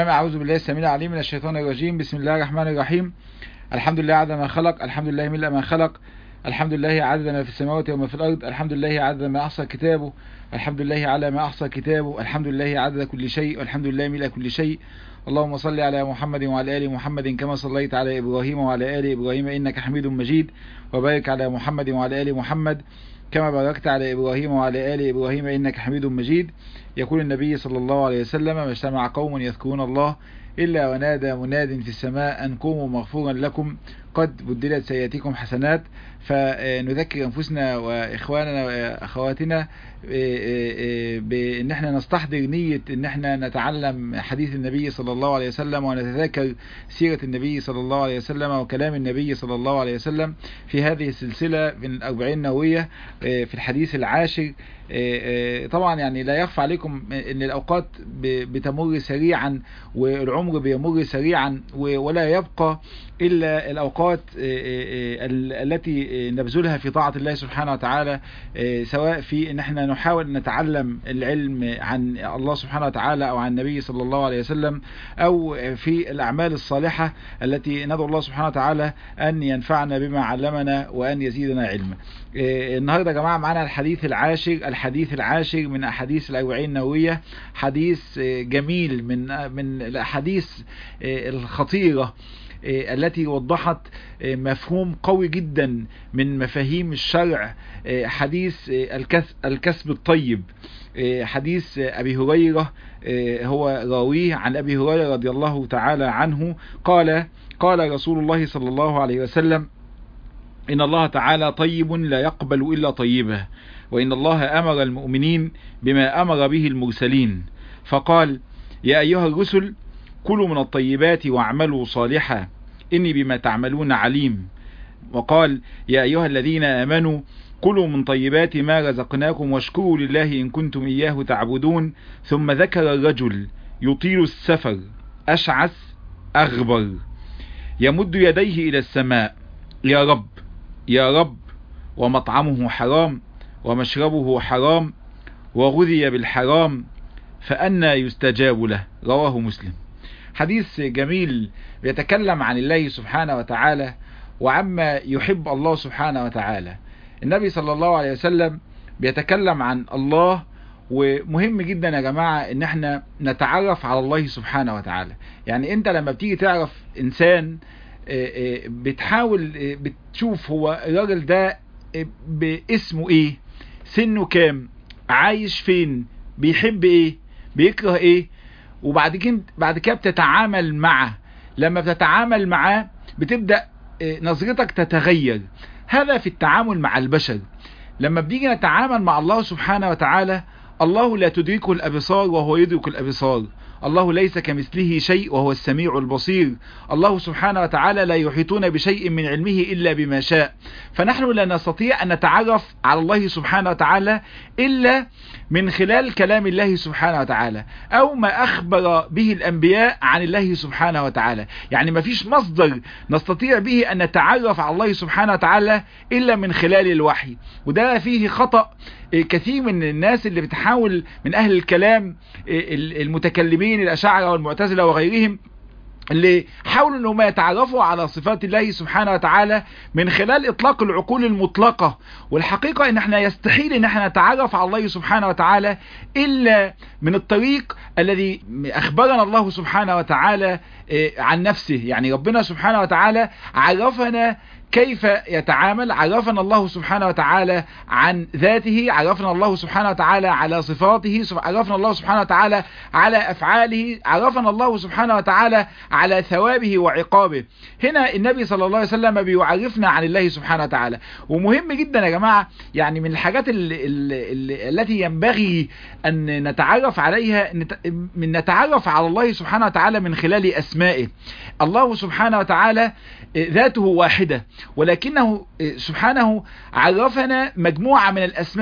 أعوذ بالله السميع العليم من الشيطان الرجيم بسم الله الرحمن الرحيم الحمد لله عدد ما خلق الحمد لله ملء ما خلق الحمد لله عدد ما في السماوات وما في الأرض الحمد لله عدد ما أحصى كتابه الحمد لله على ما أحصى كتابه الحمد لله عدد كل شيء والحمد لله ملء كل شيء اللهم صل على محمد وعلى آل محمد كما صليت على إبراهيم وعلى آل إبراهيم إنك حميد مجيد وبارك على محمد وعلى آل محمد كما باركت على إبراهيم وعلى آل إبراهيم إنك حميد مجيد يقول النبي صلى الله عليه وسلم ما اجتمع قوم يذكرون الله إلا ونادى مناد في السماء أن قوموا مغفورا لكم قد بدلت سيئاتكم حسنات فنذكر أنفسنا وإخواننا وأخواتنا بأن احنا نستحضر نية أن احنا نتعلم حديث النبي صلى الله عليه وسلم ونتذاكر سيرة النبي صلى الله عليه وسلم وكلام النبي صلى الله عليه وسلم في هذه السلسلة من الأربعين النووية في الحديث العاشر طبعا يعني لا يخفى عليكم ان الاوقات بتمر سريعا والعمر بيمر سريعا ولا يبقى الا الاوقات التي نبذلها في طاعة الله سبحانه وتعالى سواء في ان احنا نحاول نتعلم العلم عن الله سبحانه وتعالى او عن النبي صلى الله عليه وسلم او في الاعمال الصالحة التي ندعو الله سبحانه وتعالى ان ينفعنا بما علمنا وان يزيدنا علما النهاردة يا جماعة معنا الحديث العاشر الحديث العاشر من أحاديث الأربعين النووية حديث جميل من من الأحاديث الخطيرة التي وضحت مفهوم قوي جدا من مفاهيم الشرع حديث الكسب الطيب حديث أبي هريرة هو راويه عن أبي هريرة رضي الله تعالى عنه قال قال رسول الله صلى الله عليه وسلم إن الله تعالى طيب لا يقبل إلا طيبه وإن الله أمر المؤمنين بما أمر به المرسلين فقال يا أيها الرسل كلوا من الطيبات واعملوا صالحا إني بما تعملون عليم وقال يا أيها الذين آمنوا كلوا من طيبات ما رزقناكم واشكروا لله إن كنتم إياه تعبدون ثم ذكر الرجل يطيل السفر أشعث أغبر يمد يديه إلى السماء يا رب يا رب ومطعمه حرام ومشربه حرام وغذي بالحرام فأنا يستجاب له رواه مسلم حديث جميل بيتكلم عن الله سبحانه وتعالى وعما يحب الله سبحانه وتعالى النبي صلى الله عليه وسلم بيتكلم عن الله ومهم جدا يا جماعة ان احنا نتعرف على الله سبحانه وتعالى يعني انت لما بتيجي تعرف انسان بتحاول بتشوف هو الراجل ده باسمه ايه سنه كام عايش فين بيحب ايه بيكره ايه وبعد كده بعد كده بتتعامل معه لما بتتعامل معاه بتبدأ نظرتك تتغير هذا في التعامل مع البشر لما بنيجي نتعامل مع الله سبحانه وتعالى الله لا تدركه الأبصار وهو يدرك الأبصار الله ليس كمثله شيء وهو السميع البصير الله سبحانه وتعالى لا يحيطون بشيء من علمه إلا بما شاء فنحن لا نستطيع أن نتعرف على الله سبحانه وتعالى إلا من خلال كلام الله سبحانه وتعالى أو ما أخبر به الأنبياء عن الله سبحانه وتعالى يعني ما فيش مصدر نستطيع به أن نتعرف على الله سبحانه وتعالى إلا من خلال الوحي وده فيه خطأ كثير من الناس اللي بتحاول من أهل الكلام المتكلمين الأشاعرة والمعتزلة وغيرهم اللي حاولوا انهم يتعرفوا على صفات الله سبحانه وتعالى من خلال اطلاق العقول المطلقة والحقيقة ان احنا يستحيل ان احنا نتعرف على الله سبحانه وتعالى الا من الطريق الذي اخبرنا الله سبحانه وتعالى عن نفسه يعني ربنا سبحانه وتعالى عرفنا كيف يتعامل عرفنا الله سبحانه وتعالى عن ذاته عرفنا الله سبحانه وتعالى على صفاته عرفنا الله سبحانه وتعالى على أفعاله عرفنا الله سبحانه وتعالى على ثوابه وعقابه هنا النبي صلى الله عليه وسلم بيعرفنا عن الله سبحانه وتعالى ومهم جدا يا جماعة يعني من الحاجات اللي اللي التي ينبغي أن نتعرف عليها من نتعرف على الله سبحانه وتعالى من خلال أسمائه الله سبحانه وتعالى ذاته واحدة ولكنه سبحانه عرفنا مجموعة من الأسماء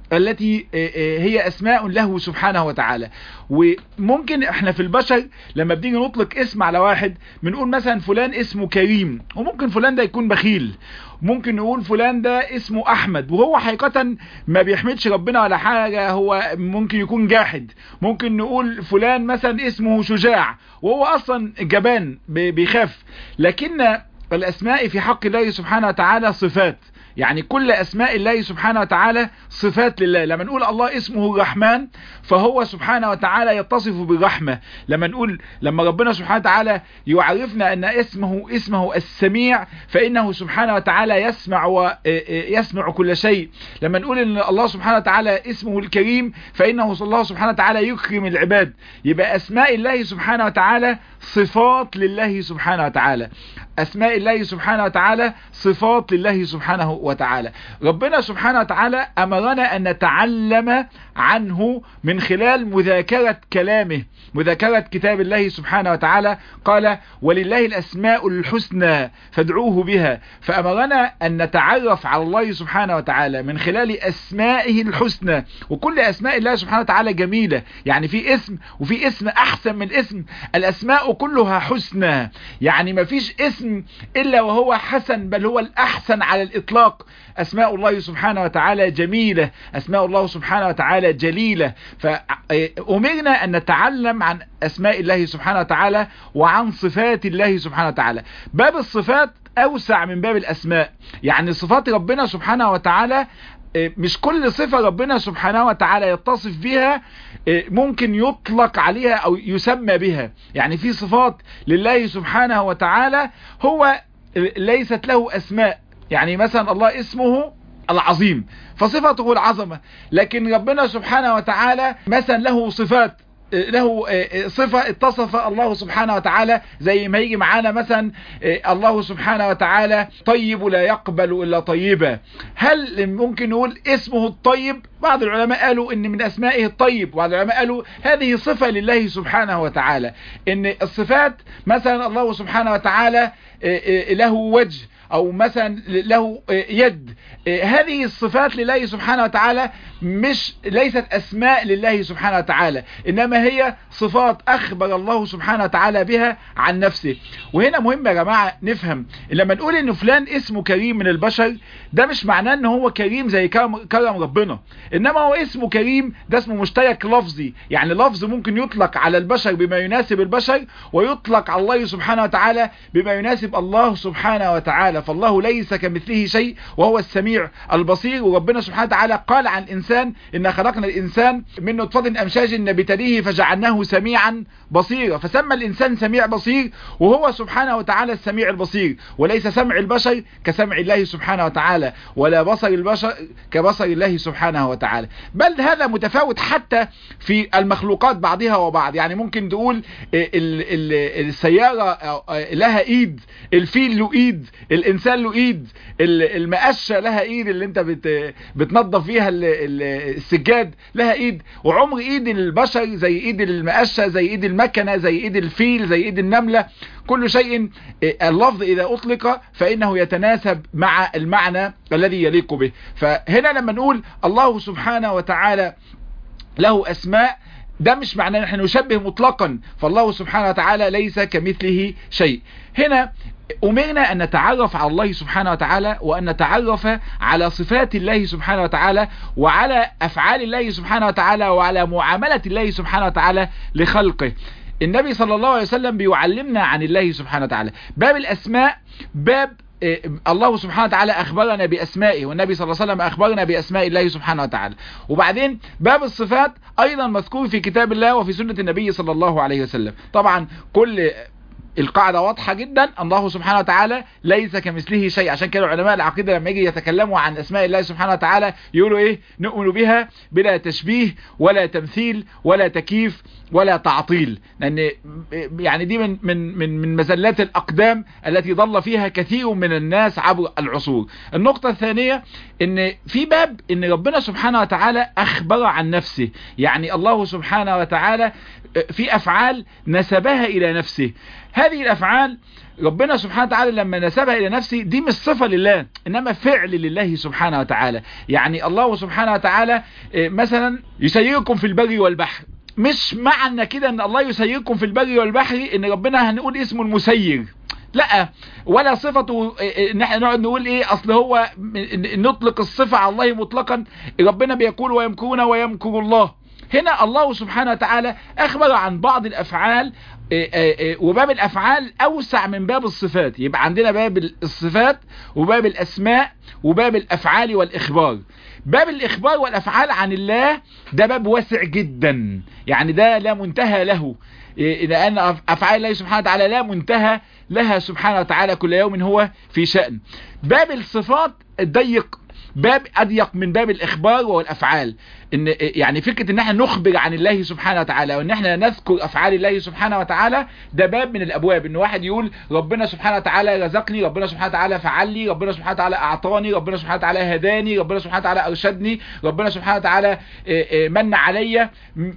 التي هي اسماء له سبحانه وتعالى وممكن احنا في البشر لما بنيجي نطلق اسم على واحد بنقول مثلا فلان اسمه كريم وممكن فلان ده يكون بخيل ممكن نقول فلان ده اسمه احمد وهو حقيقة ما بيحمدش ربنا ولا حاجة هو ممكن يكون جاحد ممكن نقول فلان مثلا اسمه شجاع وهو اصلا جبان بيخاف لكن الاسماء في حق الله سبحانه وتعالى صفات يعني كل اسماء الله سبحانه وتعالى صفات لله لما نقول الله اسمه الرحمن فهو سبحانه وتعالى يتصف بالرحمة لما نقول لما ربنا سبحانه وتعالى يعرفنا ان اسمه اسمه السميع فانه سبحانه وتعالى يسمع ويسمع كل شيء لما نقول ان الله سبحانه وتعالى اسمه الكريم فانه الله سبحانه وتعالى يكرم العباد يبقى اسماء الله سبحانه وتعالى صفات لله سبحانه وتعالى اسماء الله سبحانه وتعالى صفات لله سبحانه وتعالى ربنا سبحانه وتعالى امرنا ان نتعلم عنه من خلال مذاكرة كلامه مذاكرة كتاب الله سبحانه وتعالى قال ولله الاسماء الحسنى فادعوه بها فامرنا ان نتعرف على الله سبحانه وتعالى من خلال اسمائه الحسنى وكل اسماء الله سبحانه وتعالى جميلة يعني في اسم وفي اسم احسن من اسم الاسماء كلها حسنى يعني ما فيش اسم الا وهو حسن بل هو الاحسن على الاطلاق اسماء الله سبحانه وتعالى جميلة اسماء الله سبحانه وتعالى جليلة فأمرنا أن نتعلم عن أسماء الله سبحانه وتعالى وعن صفات الله سبحانه وتعالى باب الصفات أوسع من باب الأسماء يعني صفات ربنا سبحانه وتعالى مش كل صفة ربنا سبحانه وتعالى يتصف بها ممكن يطلق عليها أو يسمى بها يعني في صفات لله سبحانه وتعالى هو ليست له أسماء يعني مثلا الله اسمه العظيم فصفته العظمة لكن ربنا سبحانه وتعالى مثلا له صفات له صفة اتصف الله سبحانه وتعالى زي ما يجي معانا مثلا الله سبحانه وتعالى طيب لا يقبل إلا طيبا هل ممكن نقول اسمه الطيب بعض العلماء قالوا ان من اسمائه الطيب بعض العلماء قالوا هذه صفة لله سبحانه وتعالى ان الصفات مثلا الله سبحانه وتعالى له وجه او مثلا له يد هذه الصفات لله سبحانه وتعالى مش ليست اسماء لله سبحانه وتعالى انما هي صفات اخبر الله سبحانه وتعالى بها عن نفسه وهنا مهم يا جماعة نفهم لما نقول ان فلان اسمه كريم من البشر ده مش معناه ان هو كريم زي كرم, كرم ربنا انما هو اسمه كريم ده اسمه مشترك لفظي يعني لفظ ممكن يطلق على البشر بما يناسب البشر ويطلق على الله سبحانه وتعالى بما يناسب الله سبحانه وتعالى فالله ليس كمثله شيء وهو السميع البصير وربنا سبحانه وتعالى قال عن الإنسان إن خلقنا الإنسان من نطفة أمشاج نبتليه فجعلناه سميعا بصيرا فسمى الإنسان سميع بصير وهو سبحانه وتعالى السميع البصير وليس سمع البشر كسمع الله سبحانه وتعالى ولا بصر البشر كبصر الله سبحانه وتعالى بل هذا متفاوت حتى في المخلوقات بعضها وبعض يعني ممكن تقول ال ال السيارة لها ايد الفيل له ايد الانسان له ايد المقشة لها ايد اللي انت بت بتنظف فيها السجاد لها ايد وعمر ايد البشر زي ايد المقشة زي ايد المكنة زي ايد الفيل زي ايد النملة كل شيء اللفظ اذا اطلق فانه يتناسب مع المعنى الذي يليق به فهنا لما نقول الله سبحانه وتعالى له اسماء ده مش معناه ان احنا نشبه مطلقا فالله سبحانه وتعالى ليس كمثله شيء هنا أمرنا أن نتعرف على الله سبحانه وتعالى وأن نتعرف على صفات الله سبحانه وتعالى وعلى أفعال الله سبحانه وتعالى وعلى معاملة الله سبحانه وتعالى لخلقه النبي صلى الله عليه وسلم بيعلمنا عن الله سبحانه وتعالى باب الأسماء باب الله سبحانه وتعالى أخبرنا بأسمائه والنبي صلى الله عليه وسلم أخبرنا بأسماء الله سبحانه وتعالى وبعدين باب الصفات أيضا مذكور في كتاب الله وفي سنة النبي صلى الله عليه وسلم طبعا كل القاعدة واضحة جدا الله سبحانه وتعالى ليس كمثله شيء عشان كده علماء العقيدة لما يجي يتكلموا عن اسماء الله سبحانه وتعالى يقولوا ايه نؤمن بها بلا تشبيه ولا تمثيل ولا تكييف ولا تعطيل لان يعني دي من من من من مزلات الاقدام التي ضل فيها كثير من الناس عبر العصور النقطة الثانية ان في باب ان ربنا سبحانه وتعالى اخبر عن نفسه يعني الله سبحانه وتعالى في افعال نسبها الى نفسه هذه الافعال ربنا سبحانه وتعالى لما نسبها الى نفسه دي مش صفة لله انما فعل لله سبحانه وتعالى يعني الله سبحانه وتعالى مثلا يسيركم في البر والبحر مش معنى كده ان الله يسيركم في البر والبحر ان ربنا هنقول اسمه المسير لا ولا صفته ان احنا نقعد نقول ايه اصل هو نطلق الصفة على الله مطلقا ربنا بيقول ويمكرون ويمكر الله هنا الله سبحانه وتعالى اخبر عن بعض الافعال وباب الافعال اوسع من باب الصفات يبقى عندنا باب الصفات وباب الاسماء وباب الافعال والاخبار باب الاخبار والافعال عن الله ده باب واسع جدا يعني ده لا منتهى له لان افعال الله سبحانه وتعالى لا منتهى لها سبحانه وتعالى كل يوم هو في شأن باب الصفات ضيق باب اضيق من باب الاخبار والافعال ان يعني فكره ان احنا نخبر عن الله سبحانه وتعالى وان احنا نذكر افعال الله سبحانه وتعالى ده باب من الابواب ان واحد يقول ربنا سبحانه وتعالى رزقني ربنا سبحانه وتعالى فعل لي ربنا سبحانه وتعالى اعطاني ربنا سبحانه وتعالى هداني ربنا سبحانه وتعالى ارشدني ربنا سبحانه وتعالى من عليا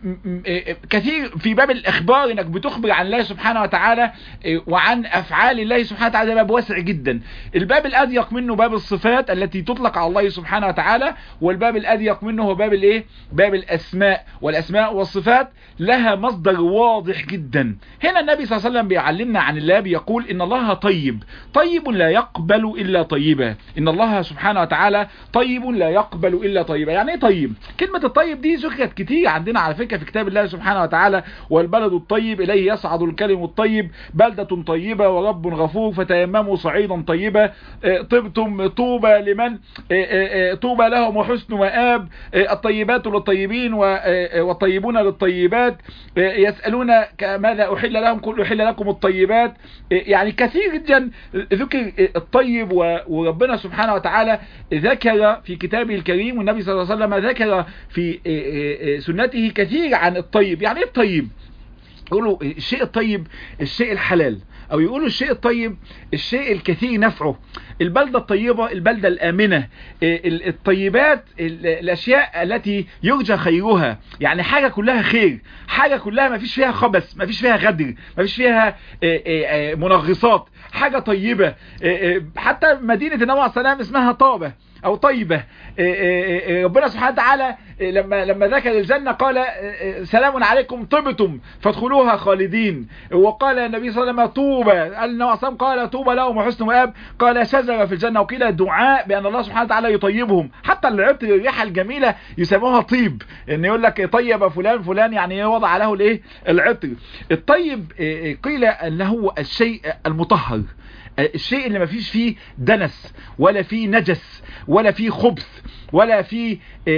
كثير في باب الاخبار انك بتخبر عن الله سبحانه وتعالى وعن افعال الله سبحانه وتعالى ده باب واسع جدا الباب الاضيق منه باب الصفات التي تطلق على الله سبحانه وتعالى والباب الاضيق منه هو باب الايه باب الاسماء والاسماء والصفات لها مصدر واضح جدا هنا النبي صلى الله عليه وسلم بيعلمنا عن الله بيقول ان الله طيب طيب لا يقبل الا طيبا ان الله سبحانه وتعالى طيب لا يقبل الا طيبا يعني ايه طيب كلمة الطيب دي ذكرت كتير عندنا على فكرة في كتاب الله سبحانه وتعالى والبلد الطيب اليه يصعد الكلم الطيب بلدة طيبة ورب غفور فتيمموا صعيدا طيبا طبتم طوبى لمن طوبى لهم وحسن مآب الطيبات للطيبين والطيبون للطيبات يسألون ماذا أحل لهم قل أحل لكم الطيبات يعني كثير جدا ذكر الطيب وربنا سبحانه وتعالى ذكر في كتابه الكريم والنبي صلى الله عليه وسلم ذكر في سنته كثير عن الطيب يعني ايه الطيب يقولوا الشيء الطيب الشيء الحلال او يقولوا الشيء الطيب الشيء الكثير نفعه البلدة الطيبة البلدة الآمنة الطيبات الأشياء التي يرجى خيرها يعني حاجة كلها خير حاجة كلها ما فيش فيها خبث ما فيش فيها غدر ما فيش فيها منغصات حاجة طيبة حتى مدينة النبي عليه السلام اسمها طابة او طيبة ربنا سبحانه وتعالى لما لما ذكر الجنة قال سلام عليكم طبتم فادخلوها خالدين وقال النبي صلى الله عليه وسلم طوبى قال النبي صلى الله قال طوبى لهم وحسن مآب قال شجرة في الجنة وقيل دعاء بأن الله سبحانه وتعالى يطيبهم حتى العطر الريحة الجميلة يسموها طيب ان يقول لك طيب فلان فلان يعني وضع له الايه العطر الطيب قيل انه الشيء المطهر الشيء اللي ما فيش فيه دنس ولا فيه نجس ولا فيه خبث ولا فيه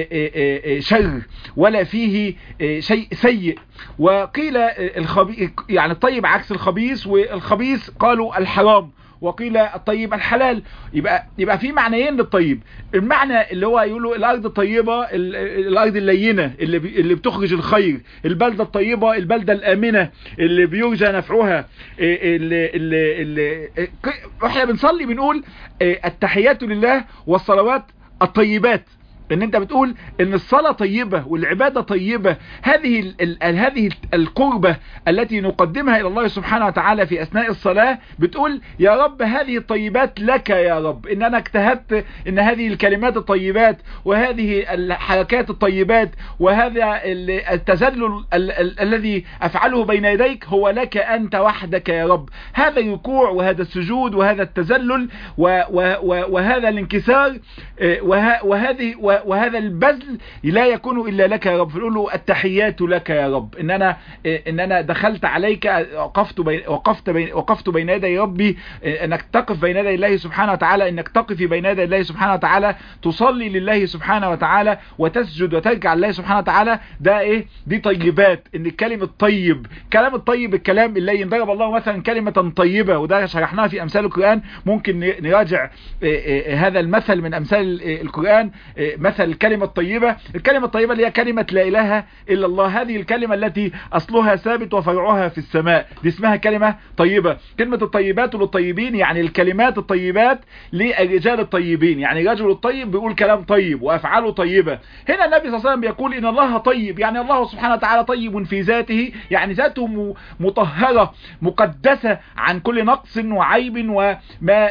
شر ولا فيه شيء سيء وقيل الخبيث يعني الطيب عكس الخبيث والخبيث قالوا الحرام وقيل الطيب الحلال يبقى يبقى في معنيين للطيب المعنى اللي هو يقولوا الارض الطيبه الارض اللينه اللي اللي بتخرج الخير البلده الطيبه البلده الامنه اللي بيرجى نفعها اللي اللي, اللي احنا بنصلي بنقول التحيات لله والصلوات الطيبات ان انت بتقول ان الصلاة طيبة والعبادة طيبة هذه ال ال هذه القربة التي نقدمها الى الله سبحانه وتعالى في اثناء الصلاة بتقول يا رب هذه الطيبات لك يا رب ان انا اجتهدت ان هذه الكلمات الطيبات وهذه الحركات الطيبات وهذا التذلل الذي افعله بين يديك هو لك انت وحدك يا رب هذا الركوع وهذا السجود وهذا التذلل وهذا الانكسار وهذه وهذا البذل لا يكون الا لك يا رب فنقول له التحيات لك يا رب ان انا ان انا دخلت عليك وقفت بين وقفت بين وقفت بين يدي ربي انك تقف بين يدي الله سبحانه وتعالى انك تقفي بين يدي الله سبحانه وتعالى تصلي لله سبحانه وتعالى وتسجد وترجع لله سبحانه وتعالى ده ايه دي طيبات ان الكلمه الطيب كلام الطيب الكلام اللين ضرب الله مثلا كلمه طيبه وده شرحناها في امثال القران ممكن نراجع هذا المثل من امثال القران مثل الكلمة الطيبة الكلمة الطيبة اللي هي كلمة لا إله إلا الله هذه الكلمة التي أصلها ثابت وفرعها في السماء دي اسمها كلمة طيبة كلمة الطيبات للطيبين يعني الكلمات الطيبات للرجال الطيبين يعني رجل الطيب بيقول كلام طيب وأفعاله طيبة هنا النبي صلى الله عليه وسلم بيقول إن الله طيب يعني الله سبحانه وتعالى طيب في ذاته يعني ذاته مطهرة مقدسة عن كل نقص وعيب وما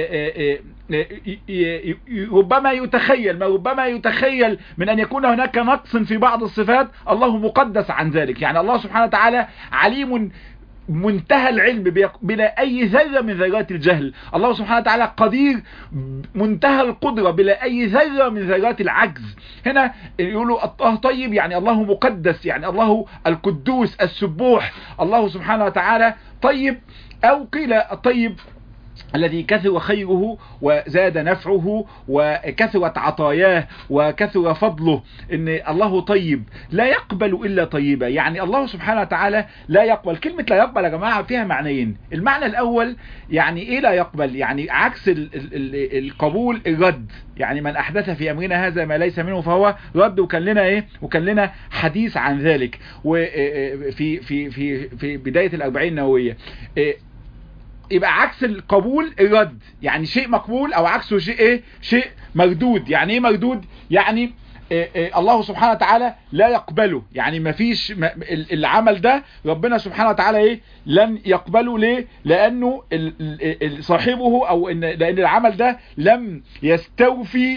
ربما يتخيل ما ربما يتخيل من أن يكون هناك نقص في بعض الصفات الله مقدس عن ذلك يعني الله سبحانه وتعالى عليم منتهى العلم بلا أي ذرة من ذرات الجهل الله سبحانه وتعالى قدير منتهى القدرة بلا أي ذرة من ذرات العجز هنا يقولوا الله طيب يعني الله مقدس يعني الله القدوس السبوح الله سبحانه وتعالى طيب أو قيل الطيب الذي كثر خيره وزاد نفعه وكثرت عطاياه وكثر فضله ان الله طيب لا يقبل الا طيبا يعني الله سبحانه وتعالى لا يقبل كلمة لا يقبل يا جماعة فيها معنيين المعنى الاول يعني ايه لا يقبل يعني عكس ال ال القبول الرد يعني من احدث في امرنا هذا ما ليس منه فهو رد وكان لنا ايه وكان لنا حديث عن ذلك وفي في في في بداية الاربعين النووية يبقى عكس القبول الرد يعني شيء مقبول او عكسه شيء ايه شيء مردود يعني ايه مردود يعني إيه إيه الله سبحانه وتعالى لا يقبله يعني ما فيش العمل ده ربنا سبحانه وتعالى ايه لن يقبله ليه لانه صاحبه او إن لان العمل ده لم يستوفي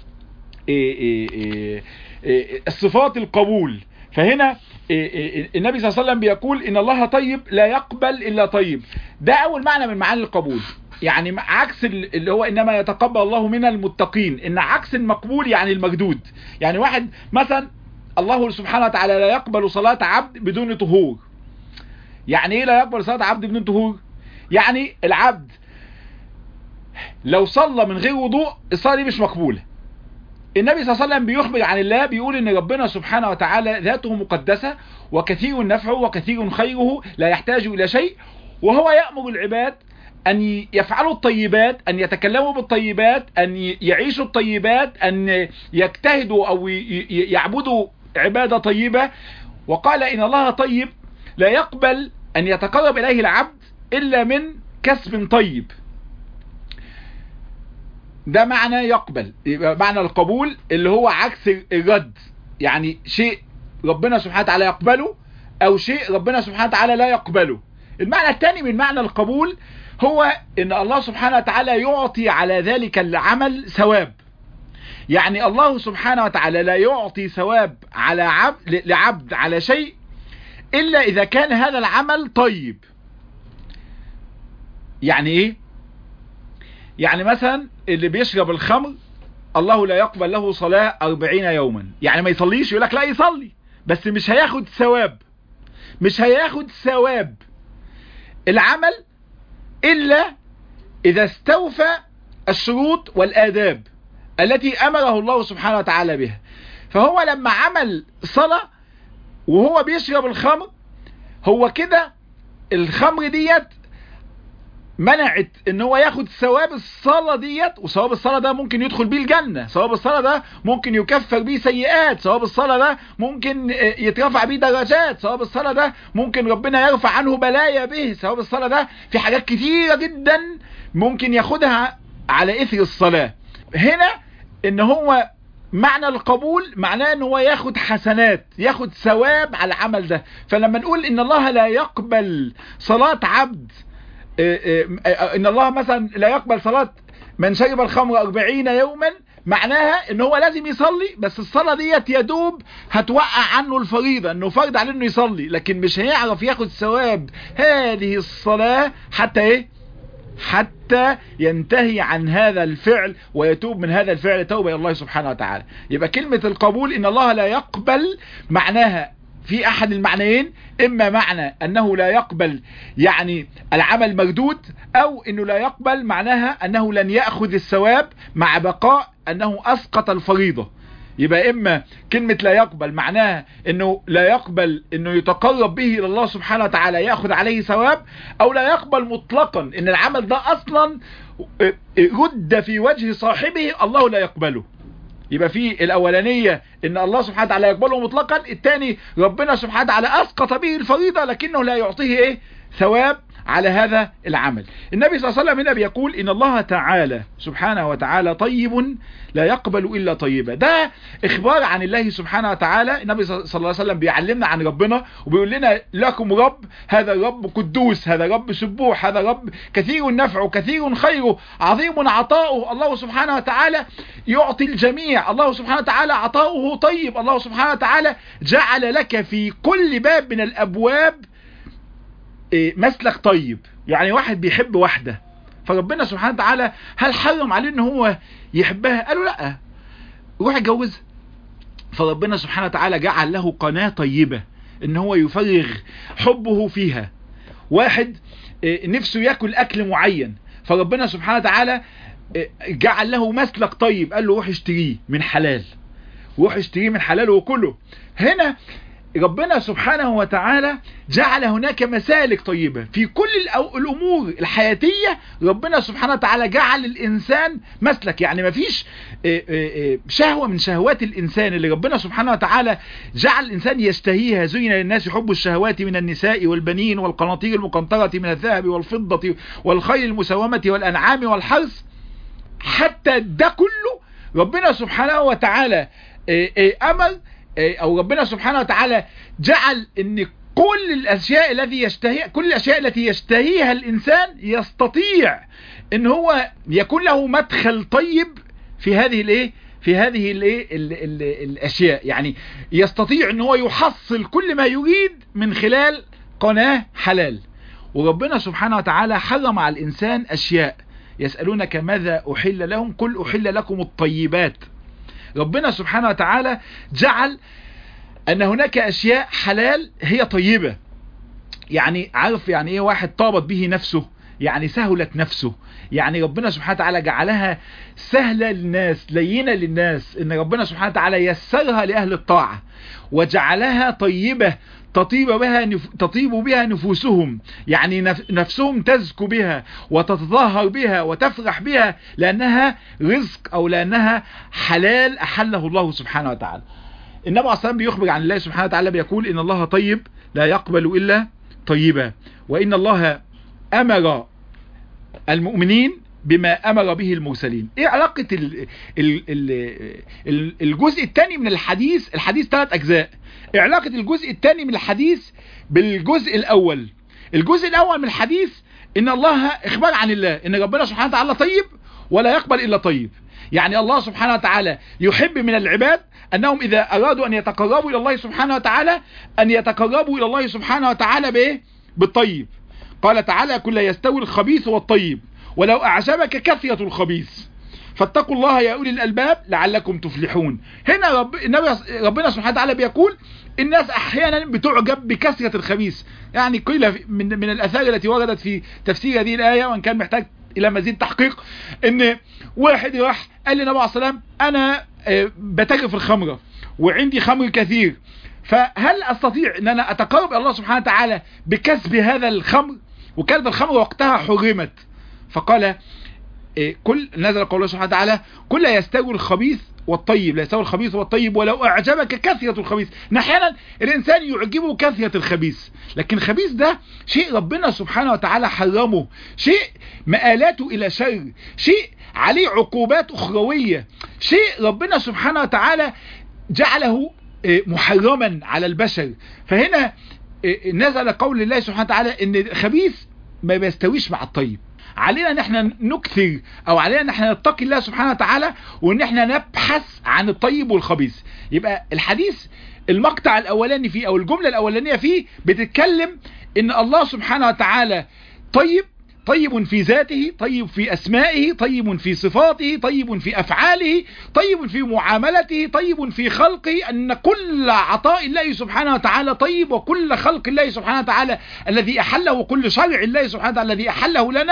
إيه الصفات القبول فهنا النبي صلى الله عليه وسلم بيقول ان الله طيب لا يقبل الا طيب ده اول معنى من معاني القبول يعني عكس اللي هو انما يتقبل الله من المتقين ان عكس المقبول يعني المجدود يعني واحد مثلا الله سبحانه وتعالى لا يقبل صلاة عبد بدون طهور يعني ايه لا يقبل صلاة عبد بدون طهور يعني العبد لو صلى من غير وضوء الصلاة دي مش مقبولة النبي صلى الله عليه وسلم بيخبر عن الله بيقول ان ربنا سبحانه وتعالى ذاته مقدسة وكثير نفعه وكثير خيره لا يحتاج الى شيء وهو يأمر العباد أن يفعلوا الطيبات أن يتكلموا بالطيبات أن يعيشوا الطيبات أن يجتهدوا أو يعبدوا عبادة طيبة وقال إن الله طيب لا يقبل أن يتقرب إليه العبد إلا من كسب طيب ده معنى يقبل يبقى معنى القبول اللي هو عكس الرد يعني شيء ربنا سبحانه وتعالى يقبله أو شيء ربنا سبحانه وتعالى لا يقبله المعنى الثاني من معنى القبول هو ان الله سبحانه وتعالى يعطي على ذلك العمل ثواب يعني الله سبحانه وتعالى لا يعطي ثواب على عبد لعبد على شيء الا اذا كان هذا العمل طيب يعني ايه يعني مثلا اللي بيشرب الخمر الله لا يقبل له صلاة أربعين يوما يعني ما يصليش يقول لك لا يصلي بس مش هياخد ثواب مش هياخد ثواب العمل إلا إذا استوفى الشروط والآداب التي أمره الله سبحانه وتعالى بها فهو لما عمل صلاة وهو بيشرب الخمر هو كده الخمر ديت منعت ان هو ياخد ثواب الصلاة ديت وثواب الصلاة ده ممكن يدخل بيه الجنة ثواب الصلاة ده ممكن يكفر بيه سيئات ثواب الصلاة ده ممكن يترفع بيه درجات ثواب الصلاة ده ممكن ربنا يرفع عنه بلايا به ثواب الصلاة ده في حاجات كتيرة جدا ممكن ياخدها على اثر الصلاة هنا ان هو معنى القبول معناه ان هو ياخد حسنات ياخد ثواب على العمل ده فلما نقول ان الله لا يقبل صلاة عبد ان الله مثلا لا يقبل صلاة من شرب الخمر أربعين يوما معناها ان هو لازم يصلي بس الصلاة ديت يدوب هتوقع عنه الفريضة انه فرض عليه انه يصلي لكن مش هيعرف ياخد ثواب هذه الصلاة حتى ايه حتى ينتهي عن هذا الفعل ويتوب من هذا الفعل توبة الى الله سبحانه وتعالى يبقى كلمة القبول ان الله لا يقبل معناها في احد المعنيين اما معنى انه لا يقبل يعني العمل مردود او انه لا يقبل معناها انه لن يأخذ الثواب مع بقاء انه اسقط الفريضة يبقى اما كلمة لا يقبل معناها انه لا يقبل انه يتقرب به الى الله سبحانه وتعالى يأخذ عليه ثواب او لا يقبل مطلقا ان العمل ده اصلا رد في وجه صاحبه الله لا يقبله يبقى في الاولانية ان الله سبحانه وتعالى يقبله مطلقا الثاني ربنا سبحانه وتعالى اسقط به الفريضة لكنه لا يعطيه ايه ثواب على هذا العمل النبي صلى الله عليه وسلم هنا بيقول ان الله تعالى سبحانه وتعالى طيب لا يقبل الا طيبا ده اخبار عن الله سبحانه وتعالى النبي صلى الله عليه وسلم بيعلمنا عن ربنا وبيقول لنا لكم رب هذا الرب قدوس هذا رب سبوح هذا رب كثير نفعه كثير خيره عظيم عطاؤه الله سبحانه وتعالى يعطي الجميع الله سبحانه وتعالى عطاؤه طيب الله سبحانه وتعالى جعل لك في كل باب من الابواب مسلك طيب يعني واحد بيحب واحدة فربنا سبحانه وتعالى هل حرم عليه ان هو يحبها قالوا لا روح اتجوزها فربنا سبحانه وتعالى جعل له قناة طيبة ان هو يفرغ حبه فيها واحد نفسه ياكل اكل معين فربنا سبحانه وتعالى جعل له مسلك طيب قال له روح اشتريه من حلال روح اشتريه من حلال وكله هنا ربنا سبحانه وتعالى جعل هناك مسالك طيبة في كل الأمور الحياتية ربنا سبحانه وتعالى جعل الإنسان مسلك يعني ما فيش شهوة من شهوات الإنسان اللي ربنا سبحانه وتعالى جعل الإنسان يشتهيها زين للناس حب الشهوات من النساء والبنين والقناطير المقنطرة من الذهب والفضة والخيل المسومة والأنعام والحرث حتى ده كله ربنا سبحانه وتعالى أمر او ربنا سبحانه وتعالى جعل ان كل الاشياء التي يشتهي كل الاشياء التي يشتهيها الانسان يستطيع ان هو يكون له مدخل طيب في هذه الايه في هذه الايه الاشياء يعني يستطيع ان هو يحصل كل ما يريد من خلال قناة حلال وربنا سبحانه وتعالى حرم على الانسان اشياء يسألونك ماذا احل لهم قل احل لكم الطيبات ربنا سبحانه وتعالى جعل ان هناك اشياء حلال هي طيبة يعني عارف يعني ايه واحد طابت به نفسه يعني سهلت نفسه يعني ربنا سبحانه وتعالى جعلها سهلة للناس لينة للناس ان ربنا سبحانه وتعالى يسرها لأهل الطاعة وجعلها طيبة تطيب بها نف... تطيب بها نفوسهم يعني نف... نفسهم تزكو بها وتتظاهر بها وتفرح بها لأنها رزق أو لأنها حلال أحله الله سبحانه وتعالى النبي عليه الصلاة بيخبر عن الله سبحانه وتعالى بيقول إن الله طيب لا يقبل إلا طيبا وإن الله أمر المؤمنين بما أمر به المرسلين ايه علاقة ال ال ال الجزء الثاني من الحديث الحديث ثلاث اجزاء ايه علاقة الجزء الثاني من الحديث بالجزء الاول الجزء الاول من الحديث ان الله اخبار عن الله ان ربنا سبحانه وتعالى طيب ولا يقبل الا طيب يعني الله سبحانه وتعالى يحب من العباد انهم اذا ارادوا ان يتقربوا الى الله سبحانه وتعالى ان يتقربوا الى الله سبحانه وتعالى بايه بالطيب قال تعالى كل يستوي الخبيث والطيب ولو أعجبك كثرة الخبيث فاتقوا الله يا أولي الألباب لعلكم تفلحون هنا رب... ربنا سبحانه وتعالى بيقول الناس أحيانا بتعجب بكثرة الخبيث يعني قيل من, من الأثار التي وردت في تفسير هذه الآية وان كان محتاج إلى مزيد تحقيق ان واحد راح قال للنبي عليه السلام أنا بتاجر في الخمرة وعندي خمر كثير فهل أستطيع أن أنا أتقرب الله سبحانه وتعالى بكسب هذا الخمر وكانت الخمر وقتها حرمت فقال إيه كل نزل قوله سبحانه وتعالى كل يستوي الخبيث والطيب لا يستوي الخبيث والطيب ولو أعجبك كثرة الخبيث أحيانا الإنسان يعجبه كثرة الخبيث لكن الخبيث ده شيء ربنا سبحانه وتعالى حرمه شيء مآلاته إلى شر شيء عليه عقوبات أخروية شيء ربنا سبحانه وتعالى جعله محرما على البشر فهنا نزل قول الله سبحانه وتعالى ان الخبيث ما بيستويش مع الطيب علينا ان احنا نكثر او علينا ان احنا نتقي الله سبحانه وتعالى وان احنا نبحث عن الطيب والخبيث يبقى الحديث المقطع الاولاني فيه او الجملة الاولانية فيه بتتكلم ان الله سبحانه وتعالى طيب طيب في ذاته طيب في أسمائه طيب في صفاته طيب في أفعاله طيب في معاملته طيب في خلقه أن كل عطاء الله سبحانه وتعالى طيب وكل خلق الله سبحانه وتعالى الذي أحله وكل شرع الله سبحانه وتعالى الذي أحله لنا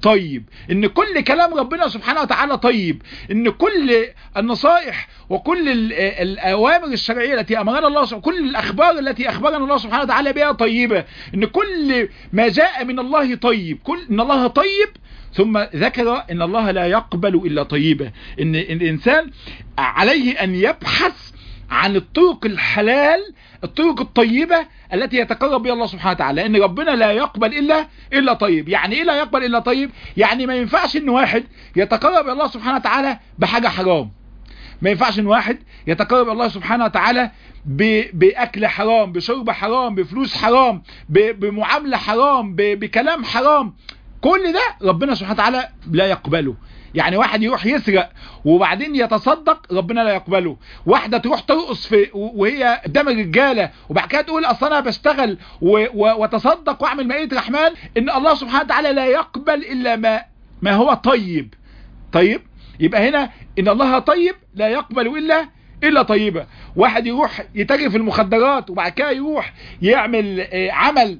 طيب ان كل كلام ربنا سبحانه وتعالى طيب ان كل النصائح وكل ال- الاوامر الشرعيه التي امرنا الله سبحانه كل الاخبار التي اخبرنا الله سبحانه وتعالى بها طيبه ان كل ما جاء من الله طيب كل ان الله طيب ثم ذكر ان الله لا يقبل الا طيبه ان إن الانسان عليه ان يبحث عن الطرق الحلال الطرق الطيبة التي يتقرب بها الله سبحانه وتعالى لأن ربنا لا يقبل إلا إلا طيب يعني إيه لا يقبل إلا طيب يعني ما ينفعش إن واحد يتقرب إلى الله سبحانه وتعالى بحاجة حرام ما ينفعش إن واحد يتقرب إلى الله سبحانه وتعالى ب... بأكل حرام بشرب حرام بفلوس حرام ب... بمعاملة حرام ب... بكلام حرام كل ده ربنا سبحانه وتعالى لا يقبله يعني واحد يروح يسرق وبعدين يتصدق ربنا لا يقبله واحده تروح ترقص في وهي قدام الرجاله وبعد كده تقول اصل انا بشتغل و- و- واتصدق واعمل مائده رحمن ان الله سبحانه وتعالى لا يقبل الا ما ما هو طيب طيب يبقى هنا ان الله طيب لا يقبل الا الا طيبه واحد يروح يتاجر في المخدرات وبعد كده يروح يعمل آه، عمل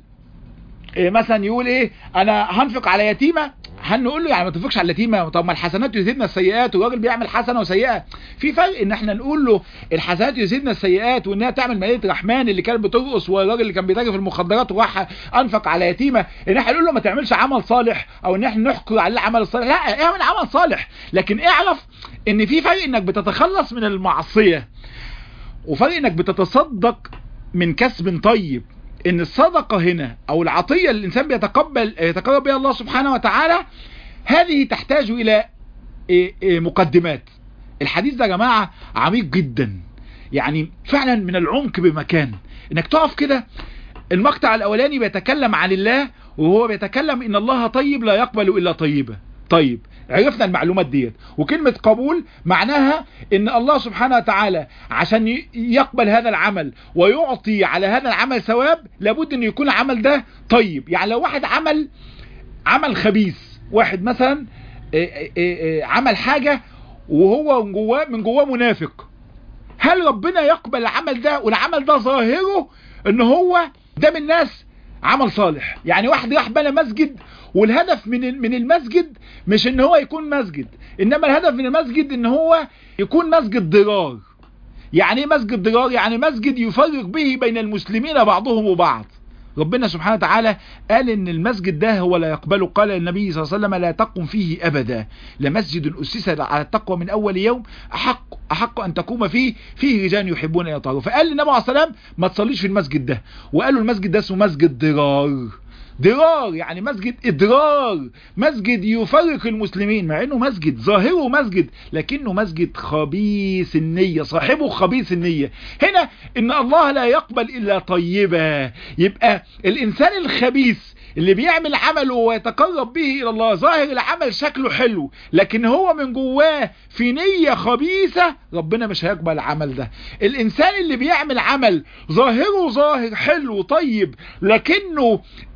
إيه مثلا يقول ايه انا هنفق على يتيمه هنقول له يعني ما تنفقش على اليتيمه طب ما الحسنات يذهبن السيئات والراجل بيعمل حسنه وسيئه في فرق ان احنا نقول له الحسنات يذهبن السيئات وانها تعمل مائده رحمن اللي كانت بترقص والراجل اللي كان بيتاجر في المخدرات وراح انفق على يتيمه ان احنا نقول له ما تعملش عمل صالح او ان احنا نحكر عليه العمل الصالح لا اعمل عمل صالح لكن اعرف ان في فرق انك بتتخلص من المعصيه وفرق انك بتتصدق من كسب طيب ان الصدقة هنا او العطية اللي الانسان بيتقبل يتقرب بها الله سبحانه وتعالى هذه تحتاج الى إيه إيه مقدمات الحديث ده يا جماعة عميق جدا يعني فعلا من العمق بمكان انك تقف كده المقطع الاولاني بيتكلم عن الله وهو بيتكلم ان الله طيب لا يقبل الا طيبة طيب عرفنا المعلومات ديت وكلمة قبول معناها ان الله سبحانه وتعالى عشان ي- يقبل هذا العمل ويعطي على هذا العمل ثواب لابد ان يكون العمل ده طيب يعني لو واحد عمل عمل خبيث واحد مثلا إيه إيه إيه عمل حاجة وهو من جواه من جواه منافق هل ربنا يقبل العمل ده والعمل ده ظاهره ان هو ده من الناس عمل صالح يعني واحد راح بنى مسجد والهدف من من المسجد مش ان هو يكون مسجد انما الهدف من المسجد ان هو يكون مسجد ضرار يعني ايه مسجد ضرار يعني مسجد يفرق به بين المسلمين بعضهم وبعض ربنا سبحانه وتعالى قال ان المسجد ده هو لا يقبله قال النبي صلى الله عليه وسلم لا تقم فيه ابدا لمسجد اسس على التقوى من اول يوم احق احق ان تقوم فيه فيه رجال يحبون ان يطهروا فقال النبي عليه الصلاه والسلام ما تصليش في المسجد ده وقالوا المسجد ده اسمه مسجد ضرار ضرار يعني مسجد اضرار مسجد يفرق المسلمين مع انه مسجد ظاهره مسجد لكنه مسجد خبيث النية صاحبه خبيث النية هنا ان الله لا يقبل الا طيبة يبقى الانسان الخبيث اللي بيعمل عمله ويتقرب به الى الله ظاهر العمل شكله حلو لكن هو من جواه في نية خبيثة ربنا مش هيقبل العمل ده الانسان اللي بيعمل عمل ظاهره ظاهر حلو طيب لكنه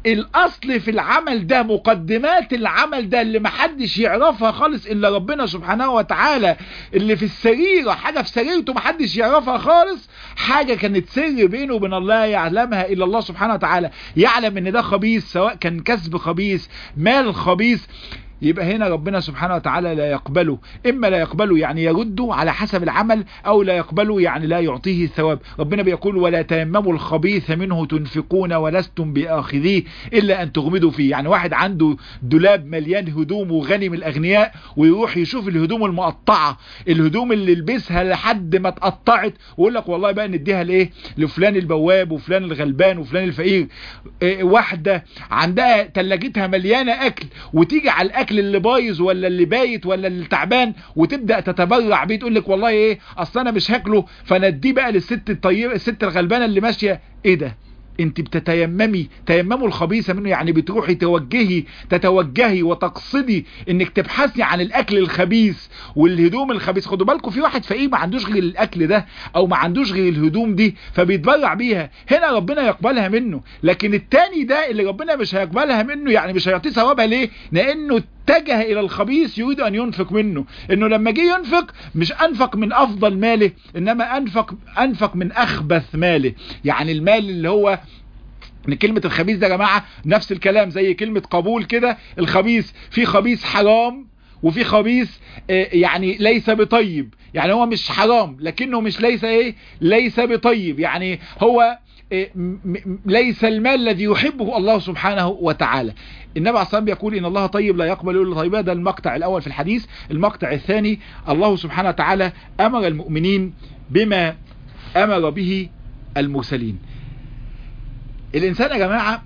الاصل في العمل ده مقدمات العمل ده اللي محدش يعرفها خالص الا ربنا سبحانه وتعالى اللي في السريرة حاجة في سريرته محدش يعرفها خالص حاجة كانت سر بينه وبين الله يعلمها الا الله سبحانه وتعالى يعلم ان ده خبيث سواء كان كسب خبيث مال خبيث يبقى هنا ربنا سبحانه وتعالى لا يقبله اما لا يقبله يعني يرده على حسب العمل او لا يقبله يعني لا يعطيه الثواب ربنا بيقول ولا تيمموا الخبيث منه تنفقون ولستم باخذيه الا ان تغمدوا فيه يعني واحد عنده دولاب مليان هدوم وغني من الاغنياء ويروح يشوف الهدوم المقطعه الهدوم اللي لبسها لحد ما اتقطعت ويقول لك والله بقى نديها لايه لفلان البواب وفلان الغلبان وفلان الفقير إيه واحده عندها تلاجتها مليانه اكل وتيجي على الاكل اللي بايظ ولا اللي بايت ولا اللي تعبان وتبدا تتبرع بيه تقول لك والله ايه اصل انا مش هاكله فنديه بقى للست الطيبه الست الغلبانه اللي ماشيه ايه ده انت بتتيممي تيمموا الخبيث منه يعني بتروحي توجهي تتوجهي وتقصدي انك تبحثي عن الاكل الخبيث والهدوم الخبيث خدوا بالكم في واحد فقير ما عندوش غير الاكل ده او ما عندوش غير الهدوم دي فبيتبرع بيها هنا ربنا يقبلها منه لكن التاني ده اللي ربنا مش هيقبلها منه يعني مش هيعطيه ثوابها ليه لانه اتجه الى الخبيث يريد ان ينفق منه انه لما جه ينفق مش انفق من افضل ماله انما انفق انفق من اخبث ماله يعني المال اللي هو ان كلمة الخبيث ده يا جماعة نفس الكلام زي كلمة قبول كده الخبيث في خبيث حرام وفي خبيث يعني ليس بطيب يعني هو مش حرام لكنه مش ليس ايه ليس بطيب يعني هو ليس المال الذي يحبه الله سبحانه وتعالى النبي عليه الصلاة يقول إن الله طيب لا يقبل إلا طيبا ده المقطع الأول في الحديث المقطع الثاني الله سبحانه وتعالى أمر المؤمنين بما أمر به المرسلين الإنسان يا جماعة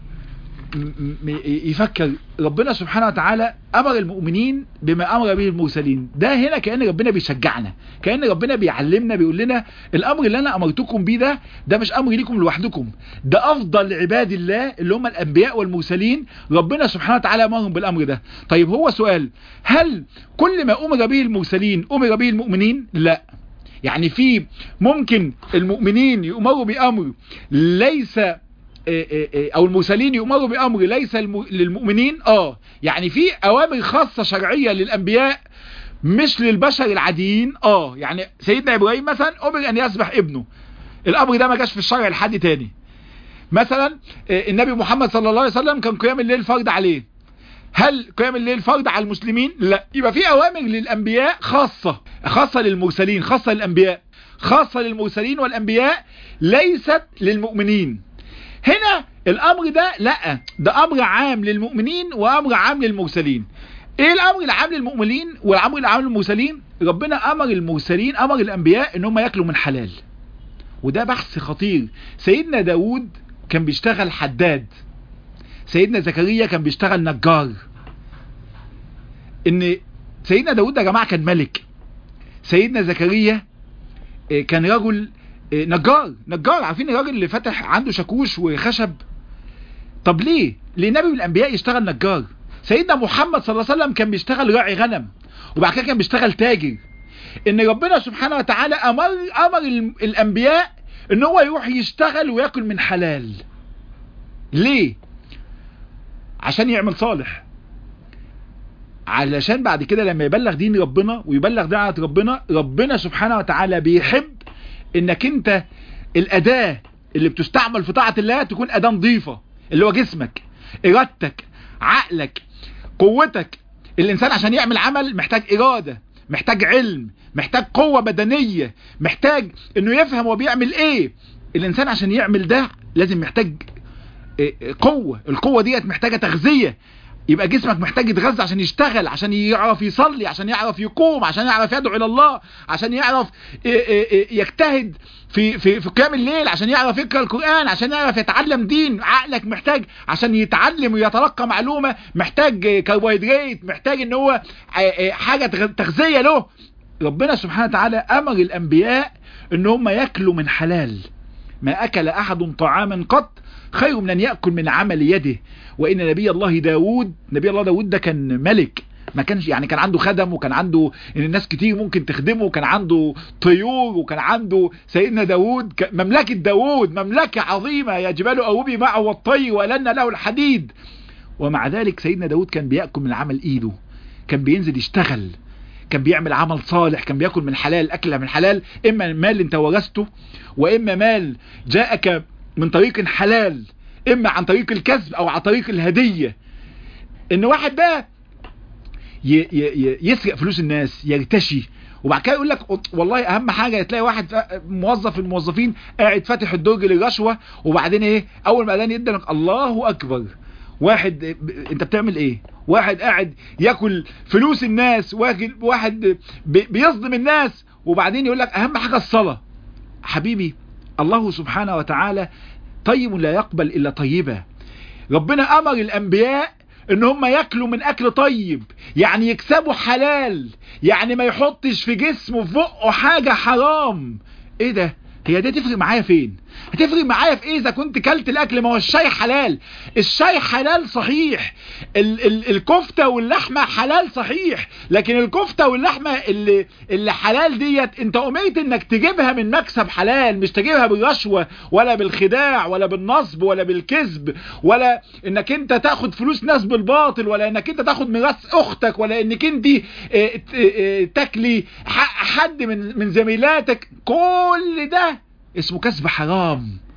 يفكر ربنا سبحانه وتعالى امر المؤمنين بما امر به المرسلين ده هنا كأن ربنا بيشجعنا كأن ربنا بيعلمنا بيقول لنا الامر اللي انا امرتكم بيه ده ده مش امر ليكم لوحدكم ده افضل عباد الله اللي هم الانبياء والمرسلين ربنا سبحانه وتعالى امرهم بالامر ده طيب هو سؤال هل كل ما امر به المرسلين امر به المؤمنين لا يعني في ممكن المؤمنين يؤمروا بامر ليس او المرسلين يؤمروا بامر ليس للمؤمنين اه يعني في اوامر خاصة شرعية للانبياء مش للبشر العاديين اه يعني سيدنا ابراهيم مثلا امر ان يذبح ابنه الامر ده ما جاش في الشرع لحد تاني مثلا النبي محمد صلى الله عليه وسلم كان قيام الليل فرض عليه هل قيام الليل فرض على المسلمين لا يبقى في اوامر للانبياء خاصة خاصة للمرسلين خاصة للانبياء خاصة للمرسلين والانبياء ليست للمؤمنين هنا الامر ده لا ده امر عام للمؤمنين وامر عام للمرسلين ايه الامر العام للمؤمنين والامر العام للمرسلين ربنا امر المرسلين امر الانبياء ان هم ياكلوا من حلال وده بحث خطير سيدنا داود كان بيشتغل حداد سيدنا زكريا كان بيشتغل نجار ان سيدنا داود يا جماعة كان ملك سيدنا زكريا كان رجل نجار نجار عارفين الراجل اللي فتح عنده شاكوش وخشب طب ليه ليه نبي من الانبياء يشتغل نجار سيدنا محمد صلى الله عليه وسلم كان بيشتغل راعي غنم وبعد كده كان بيشتغل تاجر ان ربنا سبحانه وتعالى امر امر الانبياء ان هو يروح يشتغل وياكل من حلال ليه عشان يعمل صالح علشان بعد كده لما يبلغ دين ربنا ويبلغ دعوة ربنا ربنا سبحانه وتعالى بيحب انك انت الاداة اللي بتستعمل في طاعة الله تكون اداة نظيفة اللي هو جسمك ارادتك عقلك قوتك الانسان عشان يعمل عمل محتاج ارادة محتاج علم محتاج قوة بدنية محتاج انه يفهم هو بيعمل ايه الانسان عشان يعمل ده لازم محتاج قوة القوة ديت محتاجة تغذية يبقى جسمك محتاج يتغذى عشان يشتغل عشان يعرف يصلي عشان يعرف يقوم عشان يعرف يدعو الى الله عشان يعرف يجتهد في في في قيام الليل عشان يعرف يقرا القران عشان يعرف يتعلم دين عقلك محتاج عشان يتعلم ويتلقى معلومه محتاج كربوهيدرات محتاج ان هو حاجه تغذيه له ربنا سبحانه وتعالى امر الانبياء ان هم ياكلوا من حلال ما اكل احد طعاما قط خير من ان يأكل من عمل يده وان نبي الله داود نبي الله داود ده كان ملك ما كانش يعني كان عنده خدم وكان عنده ان الناس كتير ممكن تخدمه وكان عنده طيور وكان عنده سيدنا داود مملكة داود مملكة عظيمة يا جبال أوبي معه والطير ولن له الحديد ومع ذلك سيدنا داود كان بيأكل من عمل ايده كان بينزل يشتغل كان بيعمل عمل صالح كان بياكل من حلال اكله من حلال اما مال انت ورثته واما مال جاءك من طريق حلال اما عن طريق الكسب او عن طريق الهدية ان واحد بقى يسرق فلوس الناس يرتشي وبعد كده يقول لك والله اهم حاجة تلاقي واحد موظف من الموظفين قاعد فاتح الدرج للرشوة وبعدين ايه اول ما اذان يدن الله اكبر واحد انت بتعمل ايه واحد قاعد ياكل فلوس الناس واحد بيصدم الناس وبعدين يقول لك اهم حاجة الصلاة حبيبي الله سبحانه وتعالى طيب لا يقبل إلا طيبا ربنا أمر الأنبياء ان هم ياكلوا من اكل طيب يعني يكسبوا حلال يعني ما يحطش في جسمه في بقه حاجة حرام ايه ده هي دي تفرق معايا فين هتفرق معايا في ايه اذا كنت كلت الاكل ما هو الشاي حلال الشاي حلال صحيح ال ال الكفتة واللحمة حلال صحيح لكن الكفتة واللحمة اللي, اللي حلال ديت انت امرت انك تجيبها من مكسب حلال مش تجيبها بالرشوة ولا بالخداع ولا بالنصب ولا بالكذب ولا انك انت تاخد فلوس ناس بالباطل ولا انك انت تاخد ميراث اختك ولا انك انت تاكلي حد من من زميلاتك كل ده اسمه كسب حرام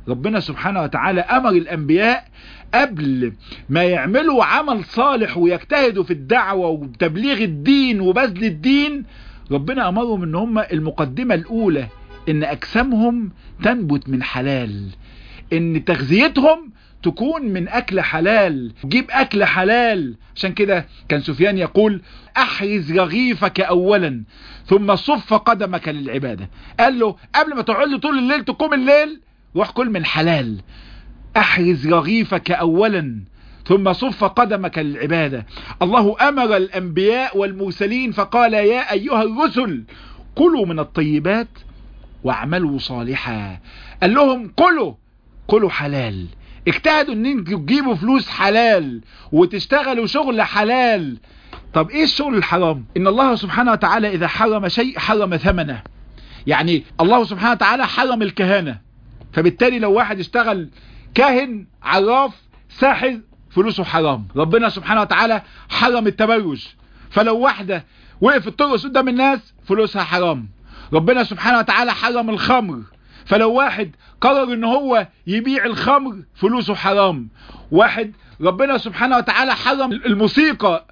ربنا سبحانه وتعالى امر الانبياء قبل ما يعملوا عمل صالح ويجتهدوا في الدعوة وتبليغ الدين وبذل الدين ربنا امرهم ان هم المقدمة الاولى ان اجسامهم تنبت من حلال ان تغذيتهم تكون من اكل حلال جيب اكل حلال عشان كده كان سفيان يقول احرز رغيفك اولا ثم صف قدمك للعبادة قال له قبل ما تقعد لي طول الليل تقوم الليل روح كل من حلال احرز رغيفك اولا ثم صف قدمك للعبادة الله امر الانبياء والمرسلين فقال يا ايها الرسل كلوا من الطيبات واعملوا صالحا قال لهم كلوا كلوا حلال اجتهدوا ان انتوا تجيبوا فلوس حلال وتشتغلوا شغل حلال طب ايه الشغل الحرام ان الله سبحانه وتعالى اذا حرم شيء حرم ثمنه يعني الله سبحانه وتعالى حرم الكهانة فبالتالي لو واحد اشتغل كاهن عراف ساحر فلوسه حرام ربنا سبحانه وتعالى حرم التبرج فلو واحدة وقفت ترقص قدام الناس فلوسها حرام ربنا سبحانه وتعالى حرم الخمر فلو واحد قرر ان هو يبيع الخمر فلوسه حرام واحد ربنا سبحانه وتعالى حرم الموسيقى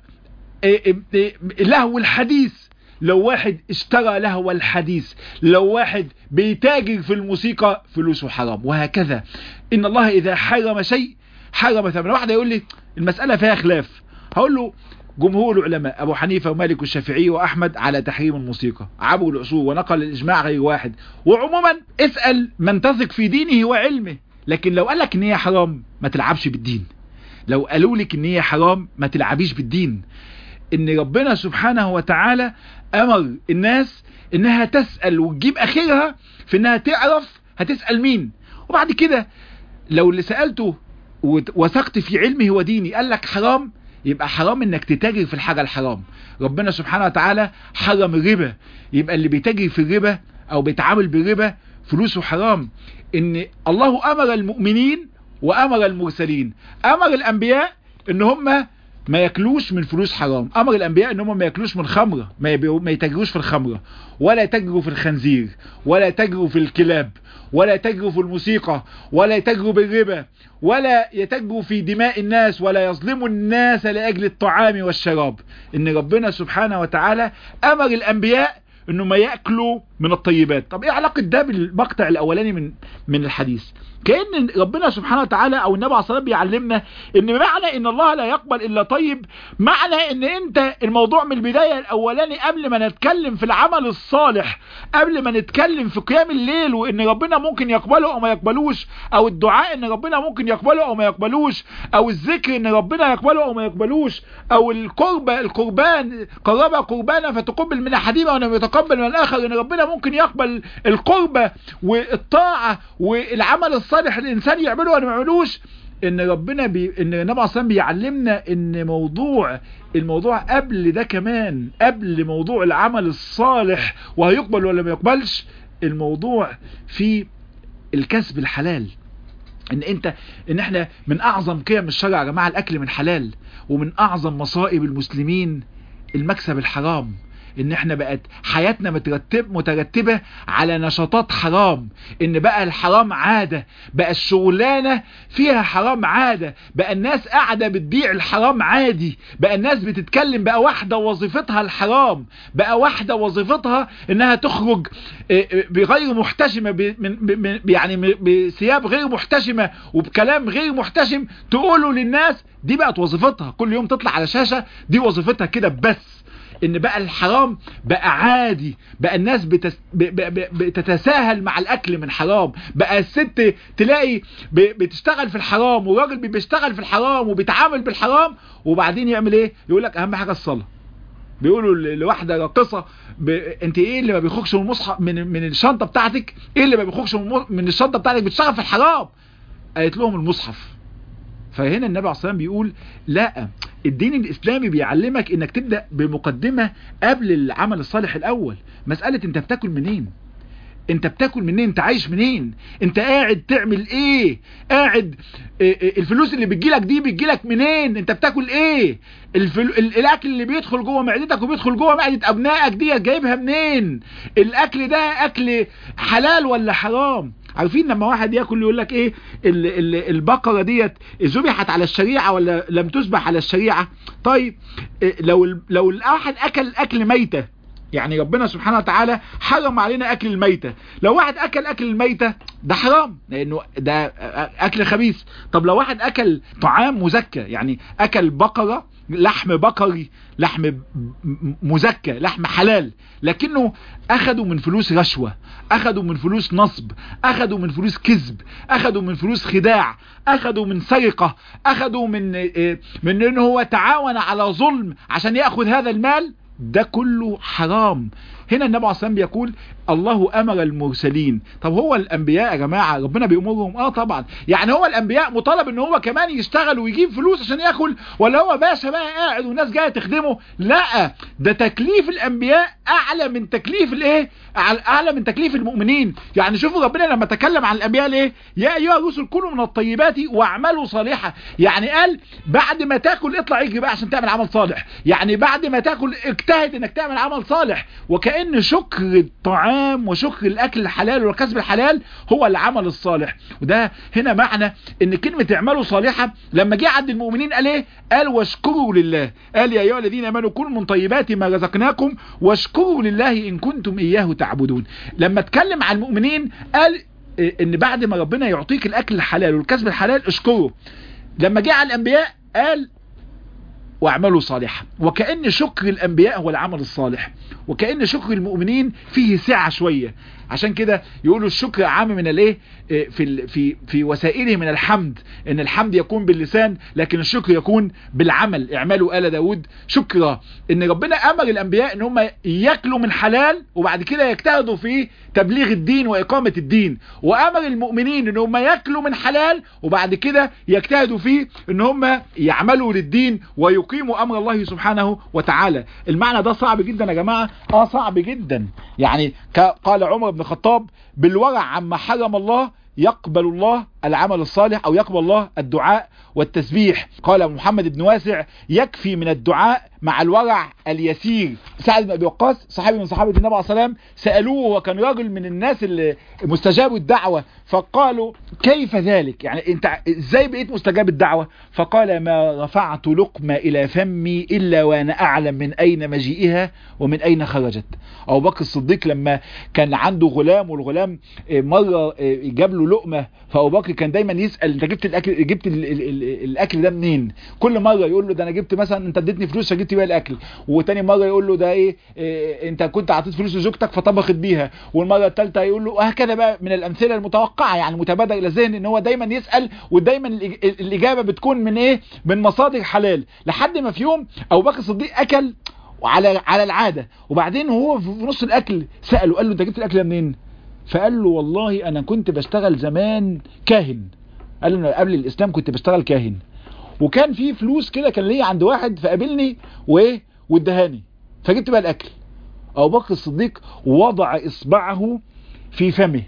لهو الحديث لو واحد اشترى لهو الحديث لو واحد بيتاجر في الموسيقى فلوسه حرام وهكذا ان الله اذا حرم شيء حرم ثمنه واحد يقول لي المسألة فيها خلاف هقول له جمهور العلماء أبو حنيفة ومالك والشافعي وأحمد على تحريم الموسيقى عبوا الأصول ونقل الإجماع غير واحد وعموما اسأل من تثق في دينه وعلمه لكن لو قال لك ان هي حرام ما تلعبش بالدين لو قالوا لك ان هي حرام ما تلعبيش بالدين ان ربنا سبحانه وتعالى امر الناس انها تسأل وتجيب اخرها في انها تعرف هتسأل مين وبعد كده لو اللي سألته وثقت في علمه وديني قال لك حرام يبقى حرام انك تتاجر في الحاجة الحرام ربنا سبحانه وتعالى حرم الربا يبقى اللي بيتاجر في الربا او بيتعامل بالربا فلوسه حرام ان الله امر المؤمنين وامر المرسلين امر الانبياء ان هم ما ياكلوش من فلوس حرام امر الانبياء ان هم ما ياكلوش من خمره ما, ما يتاجروش في الخمره ولا يتاجروا في الخنزير ولا يتاجروا في الكلاب ولا يتاجروا في الموسيقى ولا يتاجروا بالربا ولا يتاجروا في دماء الناس ولا يظلموا الناس لاجل الطعام والشراب ان ربنا سبحانه وتعالى امر الانبياء انه ما ياكلوا من الطيبات طب ايه علاقه ده بالمقطع الاولاني من من الحديث كأن ربنا سبحانه وتعالى او النبي عليه الصلاه بيعلمنا ان معنى ان الله لا يقبل الا طيب معنى ان انت الموضوع من البدايه الاولاني قبل ما نتكلم في العمل الصالح قبل ما نتكلم في قيام الليل وان ربنا ممكن يقبله او ما يقبلوش او الدعاء ان ربنا ممكن يقبله او ما يقبلوش او الذكر ان ربنا يقبله او ما يقبلوش او القربة القربان قرب قربانا فتقبل من احدهما ولم يتقبل من الاخر ان ربنا ممكن يقبل القربة والطاعة والعمل الصالح الانسان يعمله ولا ما يعملوش ان ربنا بي... ان النبي عليه بيعلمنا ان موضوع الموضوع قبل ده كمان قبل موضوع العمل الصالح وهيقبل ولا ما يقبلش الموضوع في الكسب الحلال ان انت ان احنا من اعظم قيم الشرع يا جماعه الاكل من حلال ومن اعظم مصائب المسلمين المكسب الحرام ان احنا بقت حياتنا مترتب مترتبة على نشاطات حرام ان بقى الحرام عادة بقى الشغلانة فيها حرام عادة بقى الناس قاعدة بتبيع الحرام عادي بقى الناس بتتكلم بقى واحدة وظيفتها الحرام بقى واحدة وظيفتها انها تخرج بغير محتشمة يعني بثياب غير محتشمة وبكلام غير محتشم تقوله للناس دي بقت وظيفتها كل يوم تطلع على شاشة دي وظيفتها كده بس ان بقى الحرام بقى عادي بقى الناس بتس... ب... ب... بتتساهل مع الاكل من حرام بقى الست تلاقي ب... بتشتغل في الحرام والراجل بيشتغل في الحرام وبيتعامل بالحرام وبعدين يعمل ايه يقول لك اهم حاجه الصلاه بيقولوا لواحده راقصه ب... انت ايه اللي ما بيخرجش من المصحف من من الشنطه بتاعتك ايه اللي ما بيخرجش من, من الشنطه بتاعتك بتشتغل في الحرام قالت لهم المصحف فهنا النبي عليه الصلاه بيقول لا الدين الاسلامي بيعلمك انك تبدأ بمقدمة قبل العمل الصالح الاول مسألة انت بتاكل منين انت بتاكل منين انت عايش منين انت قاعد تعمل ايه قاعد الفلوس اللي بتجيلك دي بتجيلك منين انت بتاكل ايه الفل... الاكل اللي بيدخل جوه معدتك وبيدخل جوه معدة ابنائك دي جايبها منين الاكل ده اكل حلال ولا حرام عارفين لما واحد ياكل يقول لك ايه ال ال البقره ديت ذبحت على الشريعه ولا لم تذبح على الشريعه طيب إيه لو ال لو الواحد اكل اكل ميته يعني ربنا سبحانه وتعالى حرم علينا اكل الميتة لو واحد اكل اكل الميتة ده حرام لانه ده اكل خبيث طب لو واحد اكل طعام مزكى يعني اكل بقرة لحم بقري لحم مزكى لحم حلال لكنه اخدوا من فلوس رشوة اخدوا من فلوس نصب اخدوا من فلوس كذب اخدوا من فلوس خداع اخدوا من سرقة اخدوا من من انه هو تعاون على ظلم عشان ياخذ هذا المال ده كله حرام هنا النبي عليه الصلاه بيقول الله امر المرسلين طب هو الانبياء يا جماعه ربنا بيامرهم اه طبعا يعني هو الانبياء مطالب ان هو كمان يشتغل ويجيب فلوس عشان ياكل ولا هو باشا بقى قاعد والناس جايه تخدمه لا ده تكليف الانبياء اعلى من تكليف الايه اعلى من تكليف المؤمنين يعني شوفوا ربنا لما تكلم عن الانبياء ليه يا ايها الرسل كلوا من الطيبات واعملوا صالحا يعني قال بعد ما تاكل اطلع اجري بقى عشان تعمل عمل صالح يعني بعد ما تاكل اجتهد انك تعمل عمل صالح وكأن شكر الطعام وشكر الاكل الحلال والكسب الحلال هو العمل الصالح وده هنا معنى ان كلمة اعملوا صالحة لما جه عند المؤمنين قال ايه قال واشكروا لله قال يا ايها الذين امنوا كلوا من طيبات ما رزقناكم واشكروا لله ان كنتم اياه تعبدون لما اتكلم عن المؤمنين قال ان بعد ما ربنا يعطيك الاكل الحلال والكسب الحلال اشكره لما جه على الانبياء قال واعملوا صالحا وكأن شكر الانبياء هو العمل الصالح وكأن شكر المؤمنين فيه سعة شوية عشان كده يقولوا الشكر عام من الايه في في في وسائله من الحمد ان الحمد يكون باللسان لكن الشكر يكون بالعمل اعملوا آل داود شكرا ان ربنا امر الانبياء ان هم ياكلوا من حلال وبعد كده يجتهدوا في تبليغ الدين واقامة الدين وامر المؤمنين ان هم ياكلوا من حلال وبعد كده يجتهدوا في ان هم يعملوا للدين ويقيموا امر الله سبحانه وتعالى المعنى ده صعب جدا يا جماعة اه صعب جدا يعني قال عمر بن الخطاب بالورع عما حرم الله يقبل الله العمل الصالح او يقبل الله الدعاء والتسبيح قال محمد بن واسع يكفي من الدعاء مع الورع اليسير سعد بن ابي وقاص صحابي من صحابه النبي عليه الصلاه سالوه وكان راجل من الناس اللي مستجابوا الدعوه فقالوا كيف ذلك يعني انت ازاي بقيت مستجاب الدعوه فقال ما رفعت لقمه الى فمي الا وانا اعلم من اين مجيئها ومن اين خرجت ابو بكر الصديق لما كان عنده غلام والغلام مره جاب له لقمه فابو بكر كان دايما يسال انت جبت الاكل جبت ال ال ال الاكل ده منين كل مره يقول له ده انا جبت مثلا انت اديتني فلوس فجبت بيها الاكل وتاني مره يقول له ده ايه, إيه انت كنت عطيت فلوس لزوجتك فطبخت بيها والمره الثالثه يقول له وهكذا بقى من الامثله المتوقعه يعني متبادر الى الذهن ان هو دايما يسال ودايما الاجابه بتكون من ايه من مصادر حلال لحد ما في يوم ابو بكر الصديق اكل على على العاده وبعدين وهو في نص الاكل ساله قال له انت جبت الاكل ده منين فقال له والله انا كنت بشتغل زمان كاهن قال له قبل الاسلام كنت بشتغل كاهن وكان في فلوس كده كان ليا عند واحد فقابلني وايه وادهاني فجبت بقى الاكل ابو بكر الصديق وضع اصبعه في فمه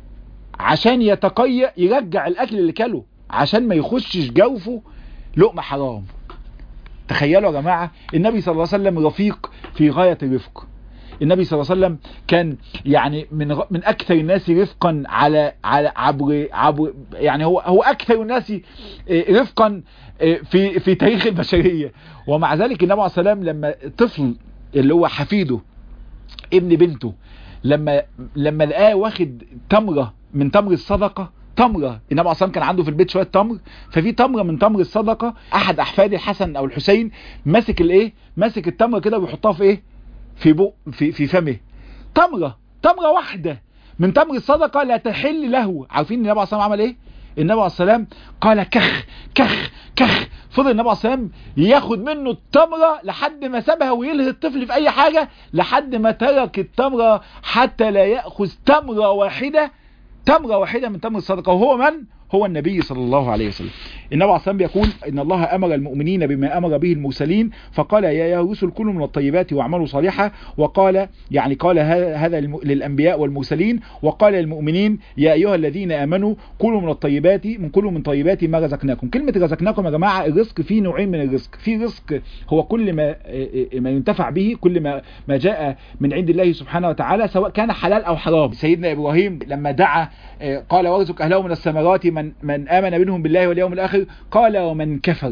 عشان يتقيأ يرجع الاكل اللي كله عشان ما يخشش جوفه لقمه حرام تخيلوا يا جماعه النبي صلى الله عليه وسلم رفيق في غايه الرفق النبي صلى الله عليه وسلم كان يعني من من اكثر الناس رفقا على على عبر عبر يعني هو هو اكثر الناس رفقا في في تاريخ البشريه ومع ذلك النبي عليه السلام لما طفل اللي هو حفيده ابن بنته لما لما لقاه واخد تمره من تمر الصدقه تمرة النبي عليه كان عنده في البيت شوية تمر ففي تمرة من تمر الصدقة احد احفاد الحسن او الحسين ماسك الايه ماسك التمرة كده ويحطها في ايه في بق في في فمه تمرة تمرة واحدة من تمر الصدقة لا تحل له عارفين النبي عليه الصلاة عمل ايه النبي عليه السلام قال كخ كخ كخ فضل النبي عليه السلام ياخد منه التمرة لحد ما سابها ويلهي الطفل في اي حاجة لحد ما ترك التمرة حتى لا يأخذ تمرة واحدة تمرة واحدة من تمر الصدقة وهو من هو النبي صلى الله عليه وسلم النبي عليه الصلاة بيقول إن الله أمر المؤمنين بما أمر به المرسلين فقال يا يا رسل كلوا من الطيبات واعملوا صالحا وقال يعني قال هذا للأنبياء والمرسلين وقال للمؤمنين يا أيها الذين آمنوا كلوا من الطيبات من كلوا من طيبات ما رزقناكم كلمة رزقناكم يا جماعة الرزق فيه نوعين من الرزق في رزق هو كل ما ما ينتفع به كل ما ما جاء من عند الله سبحانه وتعالى سواء كان حلال أو حرام سيدنا إبراهيم لما دعا قال وارزق أهله من الثمرات من من آمن منهم بالله واليوم الآخر قال ومن كفر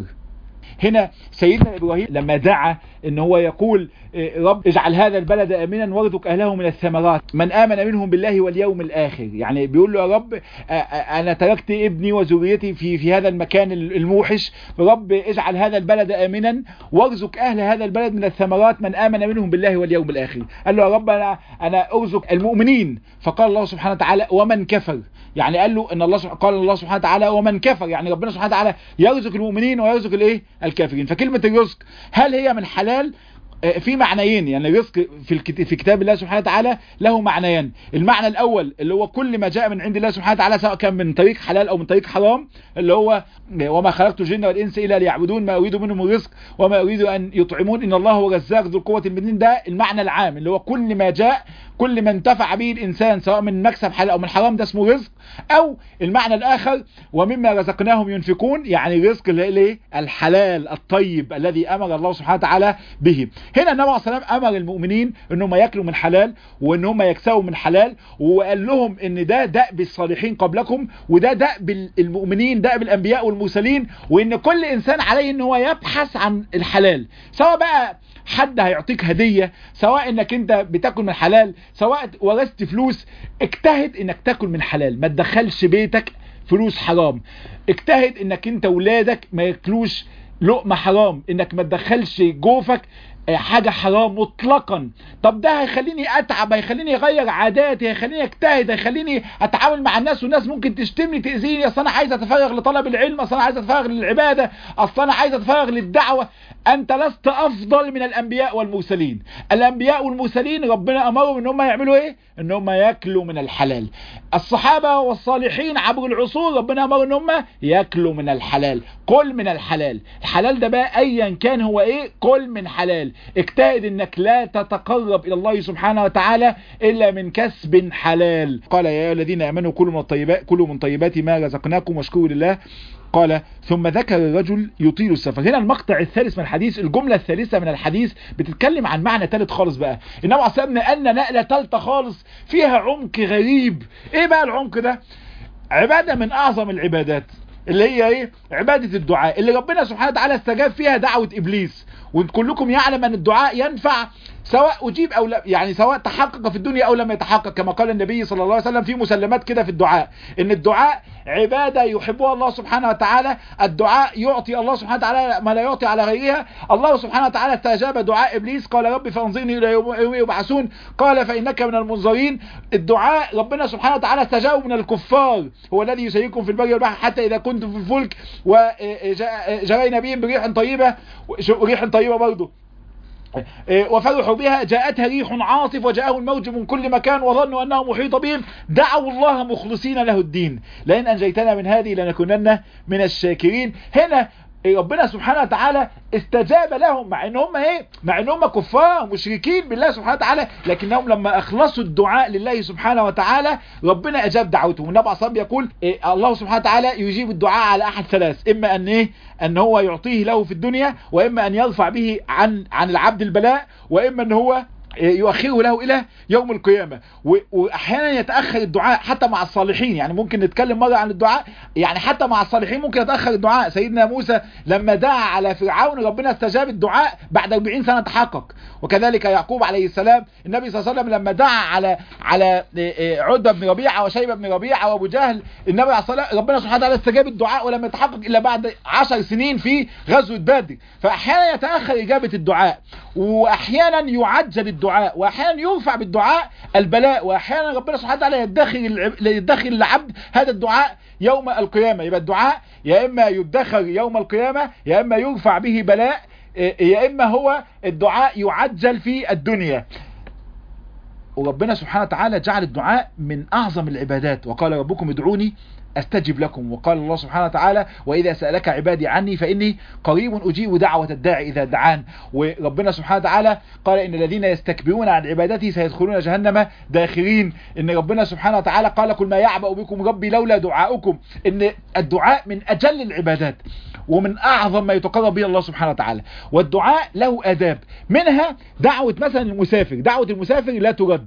هنا سيدنا إبراهيم لما دعا ان هو يقول رب اجعل هذا البلد امنا وارزق اهله من الثمرات من امن منهم بالله واليوم الاخر يعني بيقول له يا رب انا تركت ابني وذريتي في في هذا المكان الموحش رب اجعل هذا البلد امنا وارزق اهل هذا البلد من الثمرات من امن منهم بالله واليوم الاخر قال له يا رب انا انا ارزق المؤمنين فقال الله سبحانه وتعالى ومن كفر يعني قال له ان الله قال الله سبحانه وتعالى ومن كفر يعني ربنا سبحانه وتعالى يرزق المؤمنين ويرزق الايه الكافرين فكلمه الرزق هل هي من حلال في معنيين يعني الرزق في في كتاب الله سبحانه وتعالى له معنيين المعنى الاول اللي هو كل ما جاء من عند الله سبحانه وتعالى سواء كان من طريق حلال او من طريق حرام اللي هو وما خلقت الجن والانس الا ليعبدون ما اريد منهم الرزق وما اريد ان يطعمون ان الله هو الرزاق ذو القوه المتين ده المعنى العام اللي هو كل ما جاء كل ما انتفع به الانسان سواء من مكسب حلال او من حرام ده اسمه رزق او المعنى الاخر ومما رزقناهم ينفقون يعني رزق الايه الحلال الطيب الذي امر الله سبحانه وتعالى به هنا النبي عليه الصلاه والسلام امر المؤمنين ان هم ياكلوا من حلال وان هم يكسبوا من حلال وقال لهم ان ده دأب الصالحين قبلكم وده دأب المؤمنين دأب الانبياء والمرسلين وان كل انسان عليه ان هو يبحث عن الحلال سواء بقى حد هيعطيك هدية سواء انك انت بتاكل من حلال سواء ورثت فلوس اجتهد انك تاكل من حلال ما تدخلش بيتك فلوس حرام اجتهد انك انت ولادك ما ياكلوش لقمة حرام انك ما تدخلش جوفك حاجة حرام مطلقا طب ده هيخليني اتعب هيخليني اغير عاداتي هيخليني اجتهد هيخليني اتعامل مع الناس والناس ممكن تشتمني تأذيني اصل انا عايز اتفرغ لطلب العلم اصل انا عايز اتفرغ للعبادة اصل انا عايز اتفرغ للدعوة انت لست افضل من الانبياء والمرسلين الانبياء والمرسلين ربنا امرهم ان هم يعملوا ايه ان هم ياكلوا من الحلال الصحابة والصالحين عبر العصور ربنا امر ان هم ياكلوا من الحلال كل من الحلال الحلال ده بقى ايا كان هو ايه كل من حلال اجتهد انك لا تتقرب الى الله سبحانه وتعالى الا من كسب حلال قال يا ايها الذين امنوا كلوا من الطيبات كلوا من طيبات ما رزقناكم واشكروا لله قال ثم ذكر الرجل يطيل السفر هنا المقطع الثالث من الحديث الجملة الثالثة من الحديث بتتكلم عن معنى ثالث خالص بقى النبي عليه الصلاة والسلام نقلنا نقلة ثالثة خالص فيها عمق غريب ايه بقى العمق ده عبادة من اعظم العبادات اللي هي ايه عبادة الدعاء اللي ربنا سبحانه وتعالى استجاب فيها دعوة ابليس وكلكم يعلم ان الدعاء ينفع سواء اجيب او لا يعني سواء تحقق في الدنيا او لم يتحقق كما قال النبي صلى الله عليه وسلم في مسلمات كده في الدعاء ان الدعاء عبادة يحبها الله سبحانه وتعالى الدعاء يعطي الله سبحانه وتعالى ما لا يعطي على غيرها الله سبحانه وتعالى استجاب دعاء ابليس قال رب فانظرني الى يوم يبعثون قال فانك من المنظرين الدعاء ربنا سبحانه وتعالى استجاب من الكفار هو الذي يسيركم في البر والبحر حتى اذا كنتم في الفلك وجرينا بهم بريح طيبة ريح طيبة برضه وفرحوا بها جاءتها ريح عاصف وجاءهم الموج من كل مكان وظنوا أنه محيط بهم دعوا الله مخلصين له الدين لئن أنجيتنا من هذه لنكونن من الشاكرين هنا ربنا سبحانه وتعالى استجاب لهم مع ان هم ايه مع ان هم كفار مشركين بالله سبحانه وتعالى لكنهم لما اخلصوا الدعاء لله سبحانه وتعالى ربنا اجاب دعوتهم النبي عليه الصلاه يقول إيه الله سبحانه وتعالى يجيب الدعاء على احد ثلاث اما ان ايه ان هو يعطيه له في الدنيا واما ان يرفع به عن عن العبد البلاء واما ان هو يؤخره له الى يوم القيامة واحيانا يتأخر الدعاء حتى مع الصالحين يعني ممكن نتكلم مرة عن الدعاء يعني حتى مع الصالحين ممكن يتأخر الدعاء سيدنا موسى لما دعا على فرعون ربنا استجاب الدعاء بعد 40 سنة تحقق وكذلك يعقوب عليه السلام النبي صلى الله عليه وسلم لما دعا على على عتبة بن ربيعة وشيبة بن ربيعة وابو جهل النبي عليه الصلاة ربنا سبحانه وتعالى استجاب الدعاء ولم يتحقق الا بعد 10 سنين في غزوة بدر فاحيانا يتأخر اجابة الدعاء واحيانا يعجل الدعاء واحيانا يرفع بالدعاء البلاء واحيانا ربنا سبحانه وتعالى يدخر يدخر العبد هذا الدعاء يوم القيامة يبقى الدعاء يا اما يدخر يوم القيامة يا اما يرفع به بلاء يا اما هو الدعاء يعجل في الدنيا وربنا سبحانه وتعالى جعل الدعاء من اعظم العبادات وقال ربكم ادعوني استجب لكم وقال الله سبحانه وتعالى واذا سالك عبادي عني فاني قريب اجيب دعوه الداعي اذا دعان وربنا سبحانه وتعالى قال ان الذين يستكبرون عن عبادتي سيدخلون جهنم داخرين ان ربنا سبحانه وتعالى قال كل ما يعبأ بكم ربي لولا دعاؤكم ان الدعاء من اجل العبادات ومن اعظم ما يتقرب به الله سبحانه وتعالى والدعاء له اداب منها دعوه مثلا المسافر دعوه المسافر لا ترد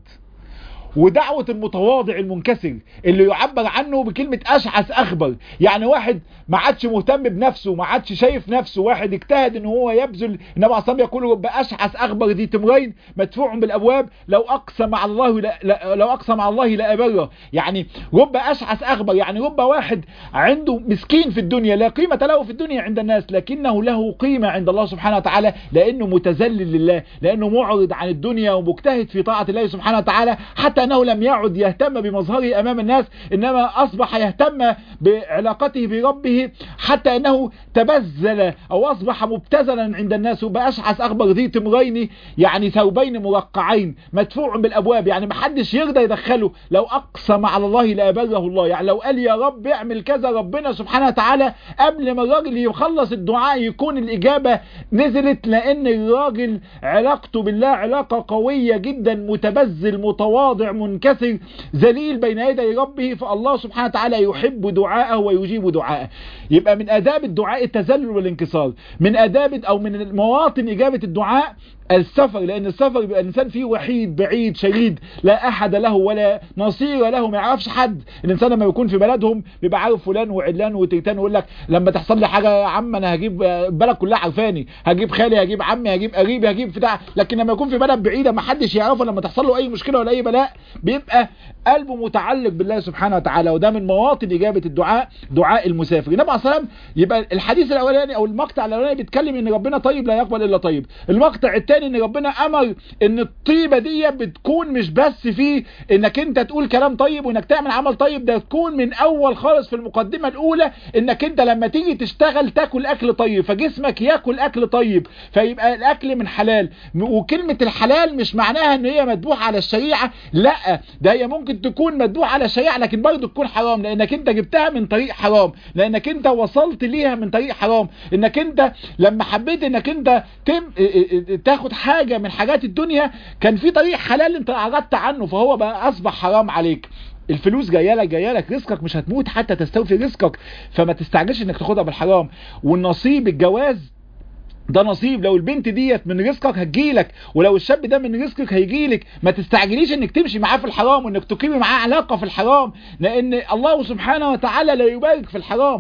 ودعوة المتواضع المنكسر اللي يعبر عنه بكلمة أشعث أخبر يعني واحد ما عادش مهتم بنفسه ما عادش شايف نفسه واحد اجتهد ان هو يبذل النبي عليه الصلاة يقول رب أشعث أخبر ذي تمرين مدفوع بالأبواب لو أقسم على الله لا لا لو أقسم على الله لأبره يعني رب أشعث أخبر يعني رب واحد عنده مسكين في الدنيا لا قيمة له في الدنيا عند الناس لكنه له قيمة عند الله سبحانه وتعالى لأنه متذلل لله لأنه معرض عن الدنيا ومجتهد في طاعة الله سبحانه وتعالى حتى أنه لم يعد يهتم بمظهره أمام الناس إنما أصبح يهتم بعلاقته بربه حتى أنه تبذل أو أصبح مبتذلا عند الناس وبأشعث أخبر ذي تمرين يعني ثوبين مرقعين مدفوع بالأبواب يعني محدش يرضى يدخله لو أقسم على الله لأبره الله يعني لو قال يا رب اعمل كذا ربنا سبحانه وتعالى قبل ما الراجل يخلص الدعاء يكون الإجابة نزلت لأن الراجل علاقته بالله علاقة قوية جدا متبذل متواضع منكسر ذليل بين يدي ربه فالله سبحانه وتعالى يحب دعاءه ويجيب دعاءه يبقى من آداب الدعاء التذلل والانكسار من آداب أو من مواطن إجابة الدعاء السفر لان السفر بيبقى الانسان فيه وحيد بعيد شريد لا احد له ولا نصير له ما يعرفش حد الانسان لما يكون في بلدهم بيبقى عارف فلان وعلان وتيتان ويقول لك لما تحصل لي حاجه يا عم انا هجيب البلد كلها عارفاني هجيب خالي هجيب عمي هجيب قريبي هجيب بتاع لكن لما يكون في بلد بعيده ما حدش يعرفه لما تحصل له اي مشكله ولا اي بلاء بيبقى قلبه متعلق بالله سبحانه وتعالى وده من مواطن اجابه الدعاء دعاء المسافر النبي عليه الصلاه يبقى الحديث الاولاني او المقطع الاولاني بيتكلم ان ربنا طيب لا يقبل الا طيب المقطع الثاني ان ربنا امر ان الطيبه دي بتكون مش بس في انك انت تقول كلام طيب وانك تعمل عمل طيب ده تكون من اول خالص في المقدمه الاولى انك انت لما تيجي تشتغل تاكل اكل طيب فجسمك ياكل اكل طيب فيبقى الاكل من حلال وكلمه الحلال مش معناها ان هي مذبوحه على الشريعه لا ده هي ممكن تكون مذبوحه على الشريعه لكن برضه تكون حرام لانك انت جبتها من طريق حرام لانك انت وصلت ليها من طريق حرام انك انت لما حبيت انك انت تم تاخد حاجه من حاجات الدنيا كان في طريق حلال انت اعرضت عنه فهو بقى اصبح حرام عليك الفلوس جايه لك جايه لك رزقك مش هتموت حتى تستوفي رزقك فما تستعجلش انك تاخدها بالحرام والنصيب الجواز ده نصيب لو البنت ديت من رزقك هتجيلك ولو الشاب ده من رزقك هيجيلك ما تستعجليش انك تمشي معاه في الحرام وانك تقيمي معاه علاقه في الحرام لان الله سبحانه وتعالى لا يبارك في الحرام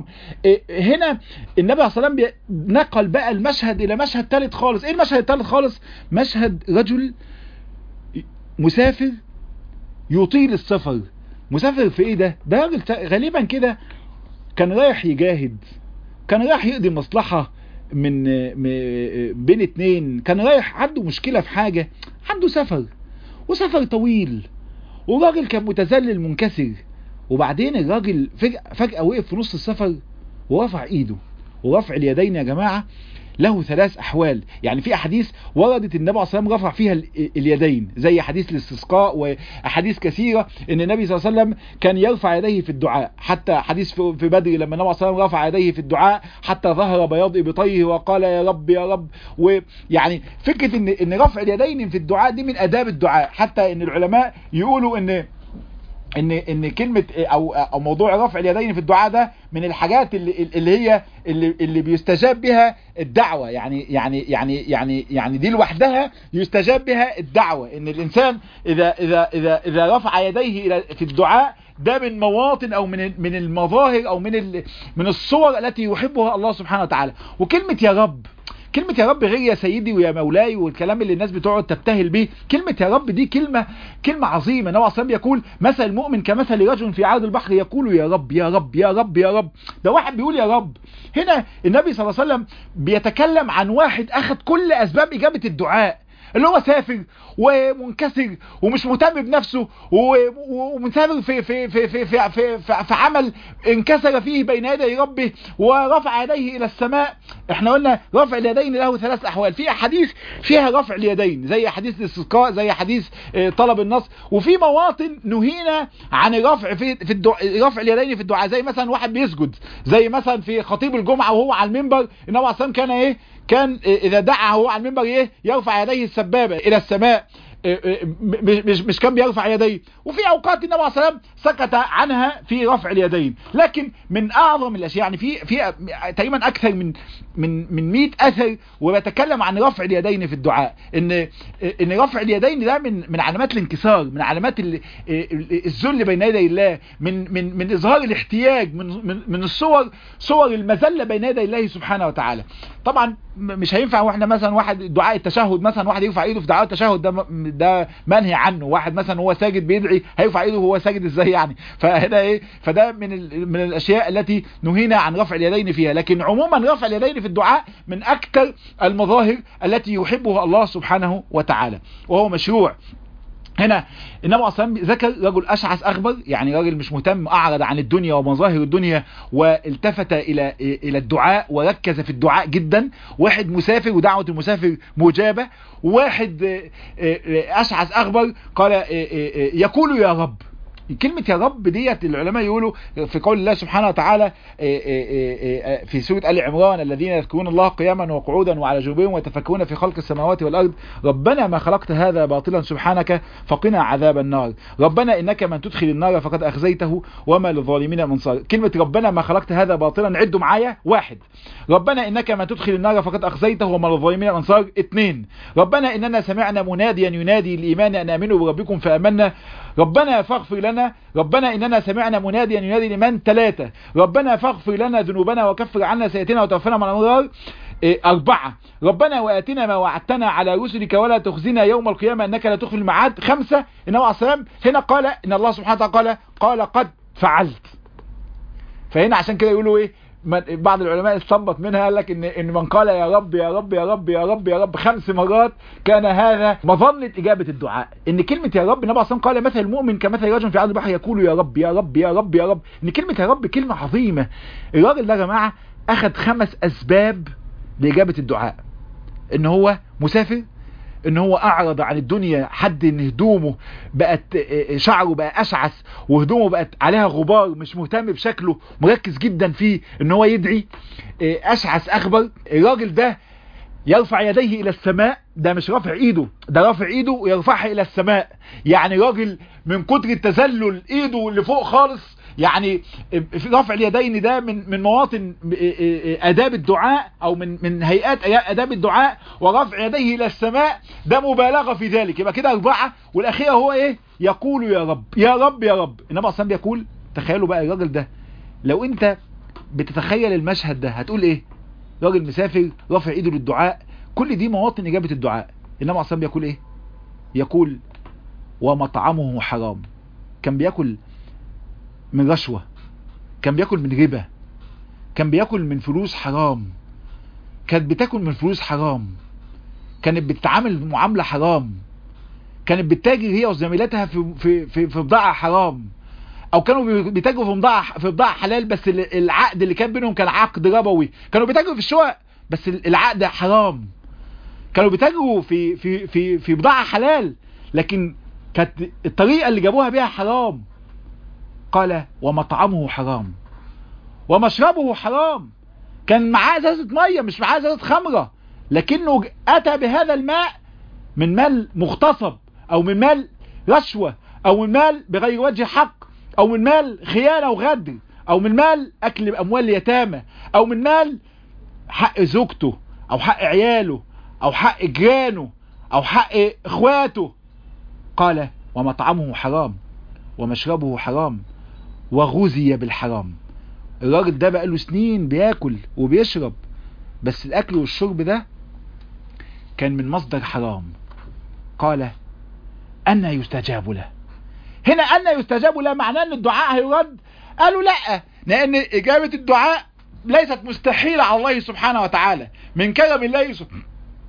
هنا النبي عليه الصلاه والسلام نقل بقى المشهد الى مشهد ثالث خالص ايه المشهد الثالث خالص مشهد رجل مسافر يطيل السفر مسافر في ايه ده ده راجل غالبا كده كان رايح يجاهد كان رايح يقضي مصلحه من بين اتنين كان رايح عنده مشكلة في حاجة عنده سفر وسفر طويل وراجل كان متذلل منكسر وبعدين الراجل فجأة, فجأة وقف في نص السفر ورفع ايده ورفع اليدين يا جماعة له ثلاث احوال يعني في احاديث وردت النبي عليه الصلاه والسلام رفع فيها اليدين زي حديث الاستسقاء واحاديث كثيره ان النبي صلى الله عليه وسلم كان يرفع يديه في الدعاء حتى حديث في بدر لما النبي عليه الصلاه والسلام رفع يديه في الدعاء حتى ظهر بياض ابطيه وقال يا رب يا رب ويعني فكره ان ان رفع اليدين في الدعاء دي من اداب الدعاء حتى ان العلماء يقولوا ان ان ان كلمه او او موضوع رفع اليدين في الدعاء ده من الحاجات اللي اللي هي اللي اللي بيستجاب بها الدعوه يعني يعني يعني يعني يعني دي لوحدها يستجاب بها الدعوه ان الانسان اذا اذا اذا اذا رفع يديه الى في الدعاء ده من مواطن او من من المظاهر او من من الصور التي يحبها الله سبحانه وتعالى وكلمه يا رب كلمة يا رب غير يا سيدي ويا مولاي والكلام اللي الناس بتقعد تبتهل به كلمة يا رب دي كلمة كلمة عظيمة نوع صلى يقول مثل المؤمن كمثل رجل في عرض البحر يقول يا رب يا رب يا رب يا رب ده واحد بيقول يا رب هنا النبي صلى الله عليه وسلم بيتكلم عن واحد اخذ كل اسباب اجابة الدعاء اللي هو سافر ومنكسر ومش مهتم بنفسه ومسافر في في في في في, في, في, في عمل انكسر فيه بين يدي ربه ورفع يديه الى السماء احنا قلنا رفع اليدين له ثلاث احوال في احاديث فيها رفع اليدين زي حديث الاستسقاء زي حديث طلب النصر وفي مواطن نهينا عن الرفع في في الدعاء رفع اليدين في الدعاء زي مثلا واحد بيسجد زي مثلا في خطيب الجمعه وهو على المنبر النبي عليه الصلاه كان ايه كان اذا دعا وهو على المنبر ايه يرفع يديه السبابه الى السماء مش مش كان بيرفع يديه وفي اوقات النبي عليه الصلاه سكت عنها في رفع اليدين لكن من اعظم الاشياء يعني في في تقريبا اكثر من من من 100 اثر وبيتكلم عن رفع اليدين في الدعاء ان ان رفع اليدين ده من من علامات الانكسار من علامات الذل بين يدي الله من من من اظهار الاحتياج من من, من الصور صور المذله بين يدي الله سبحانه وتعالى طبعا مش هينفع واحنا مثلا واحد دعاء التشهد مثلا واحد يرفع ايده في دعاء التشهد ده ده منهي عنه واحد مثلا هو ساجد بيدعي هيرفع ايده وهو ساجد ازاي يعني فهنا ايه فده من من الاشياء التي نهينا عن رفع اليدين فيها لكن عموما رفع اليدين في الدعاء من اكثر المظاهر التي يحبها الله سبحانه وتعالى وهو مشروع هنا النبي اصلا ذكر رجل اشعث اخبر يعني راجل مش مهتم اعرض عن الدنيا ومظاهر الدنيا والتفت الى الى الدعاء وركز في الدعاء جدا واحد مسافر ودعوه المسافر مجابه واحد اشعث اخبر قال يقول يا رب كلمة يا رب ديت العلماء يقولوا في قول الله سبحانه وتعالى في سورة آل عمران الذين يذكرون الله قياما وقعودا وعلى جنوبهم ويتفكرون في خلق السماوات والأرض ربنا ما خلقت هذا باطلا سبحانك فقنا عذاب النار ربنا إنك من تدخل النار فقد أخزيته وما للظالمين من صار كلمة ربنا ما خلقت هذا باطلا عدوا معايا واحد ربنا إنك من تدخل النار فقد أخزيته وما للظالمين من صار اثنين ربنا إننا سمعنا مناديا ينادي الإيمان أن آمنوا بربكم فآمنا ربنا فاغفر لنا ربنا إننا سمعنا مناديا ينادي لمن ثلاثة ربنا فاغفر لنا ذنوبنا وكفر عنا سيئتنا وتوفنا مع الأمرار أربعة ربنا وآتنا ما وعدتنا على رسلك ولا تخزنا يوم القيامة أنك لا تخفي الميعاد خمسة إنه عليه السلام هنا قال إن الله سبحانه وتعالى قال قال قد فعلت فهنا عشان كده يقولوا إيه بعض العلماء استنبط منها قال لك ان ان من قال يا رب يا رب يا رب يا رب يا رب خمس مرات كان هذا مظنه اجابه الدعاء ان كلمه يا رب النبي صلى قال مثل المؤمن كمثل رجل في عرض البحر يقول يا رب يا رب يا رب يا رب ان كلمه يا رب كلمه عظيمه الراجل ده يا جماعه اخذ خمس اسباب لاجابه الدعاء ان هو مسافر ان هو اعرض عن الدنيا حد ان هدومه بقت شعره بقى اشعث وهدومه بقت عليها غبار مش مهتم بشكله مركز جدا فيه ان هو يدعي اشعث اخبر الراجل ده يرفع يديه الى السماء ده مش رافع ايده ده رافع ايده ويرفعها الى السماء يعني راجل من كتر التذلل ايده اللي فوق خالص يعني في رفع اليدين ده من من مواطن اداب الدعاء او من من هيئات اداب الدعاء ورفع يديه الى السماء ده مبالغه في ذلك يبقى كده اربعه والاخيره هو ايه يقول يا رب يا رب يا رب انما اصلا بيقول تخيلوا بقى الراجل ده لو انت بتتخيل المشهد ده هتقول ايه راجل مسافر رافع ايده للدعاء كل دي مواطن اجابه الدعاء انما اصلا بيقول ايه يقول ومطعمه حرام كان بياكل من رشوة كان بياكل من ربا كان بياكل من فلوس حرام كانت بتاكل من فلوس حرام كانت بتتعامل معاملة حرام كانت بتتاجر هي وزميلاتها في في في, في بضاعة حرام او كانوا بيتاجروا في بضاعة في بضاعة حلال بس العقد اللي كان بينهم كان عقد ربوي كانوا بيتاجروا في الشقق بس العقد حرام كانوا بيتاجروا في في في في بضاعة حلال لكن كانت الطريقة اللي جابوها بيها حرام قال ومطعمه حرام ومشربه حرام كان معاه ازازه ميه مش معاه ازازه خمره لكنه اتى بهذا الماء من مال مغتصب او من مال رشوه او من مال بغير وجه حق او من مال خيانه وغدر او من مال اكل اموال اليتامى او من مال حق زوجته او حق عياله او حق جيرانه او حق اخواته قال ومطعمه حرام ومشربه حرام وغذي بالحرام الراجل ده بقى له سنين بياكل وبيشرب بس الاكل والشرب ده كان من مصدر حرام قال أن يستجاب له هنا أن يستجاب له معناه أن الدعاء هيرد قالوا لا لأن إجابة الدعاء ليست مستحيلة على الله سبحانه وتعالى من كرم الله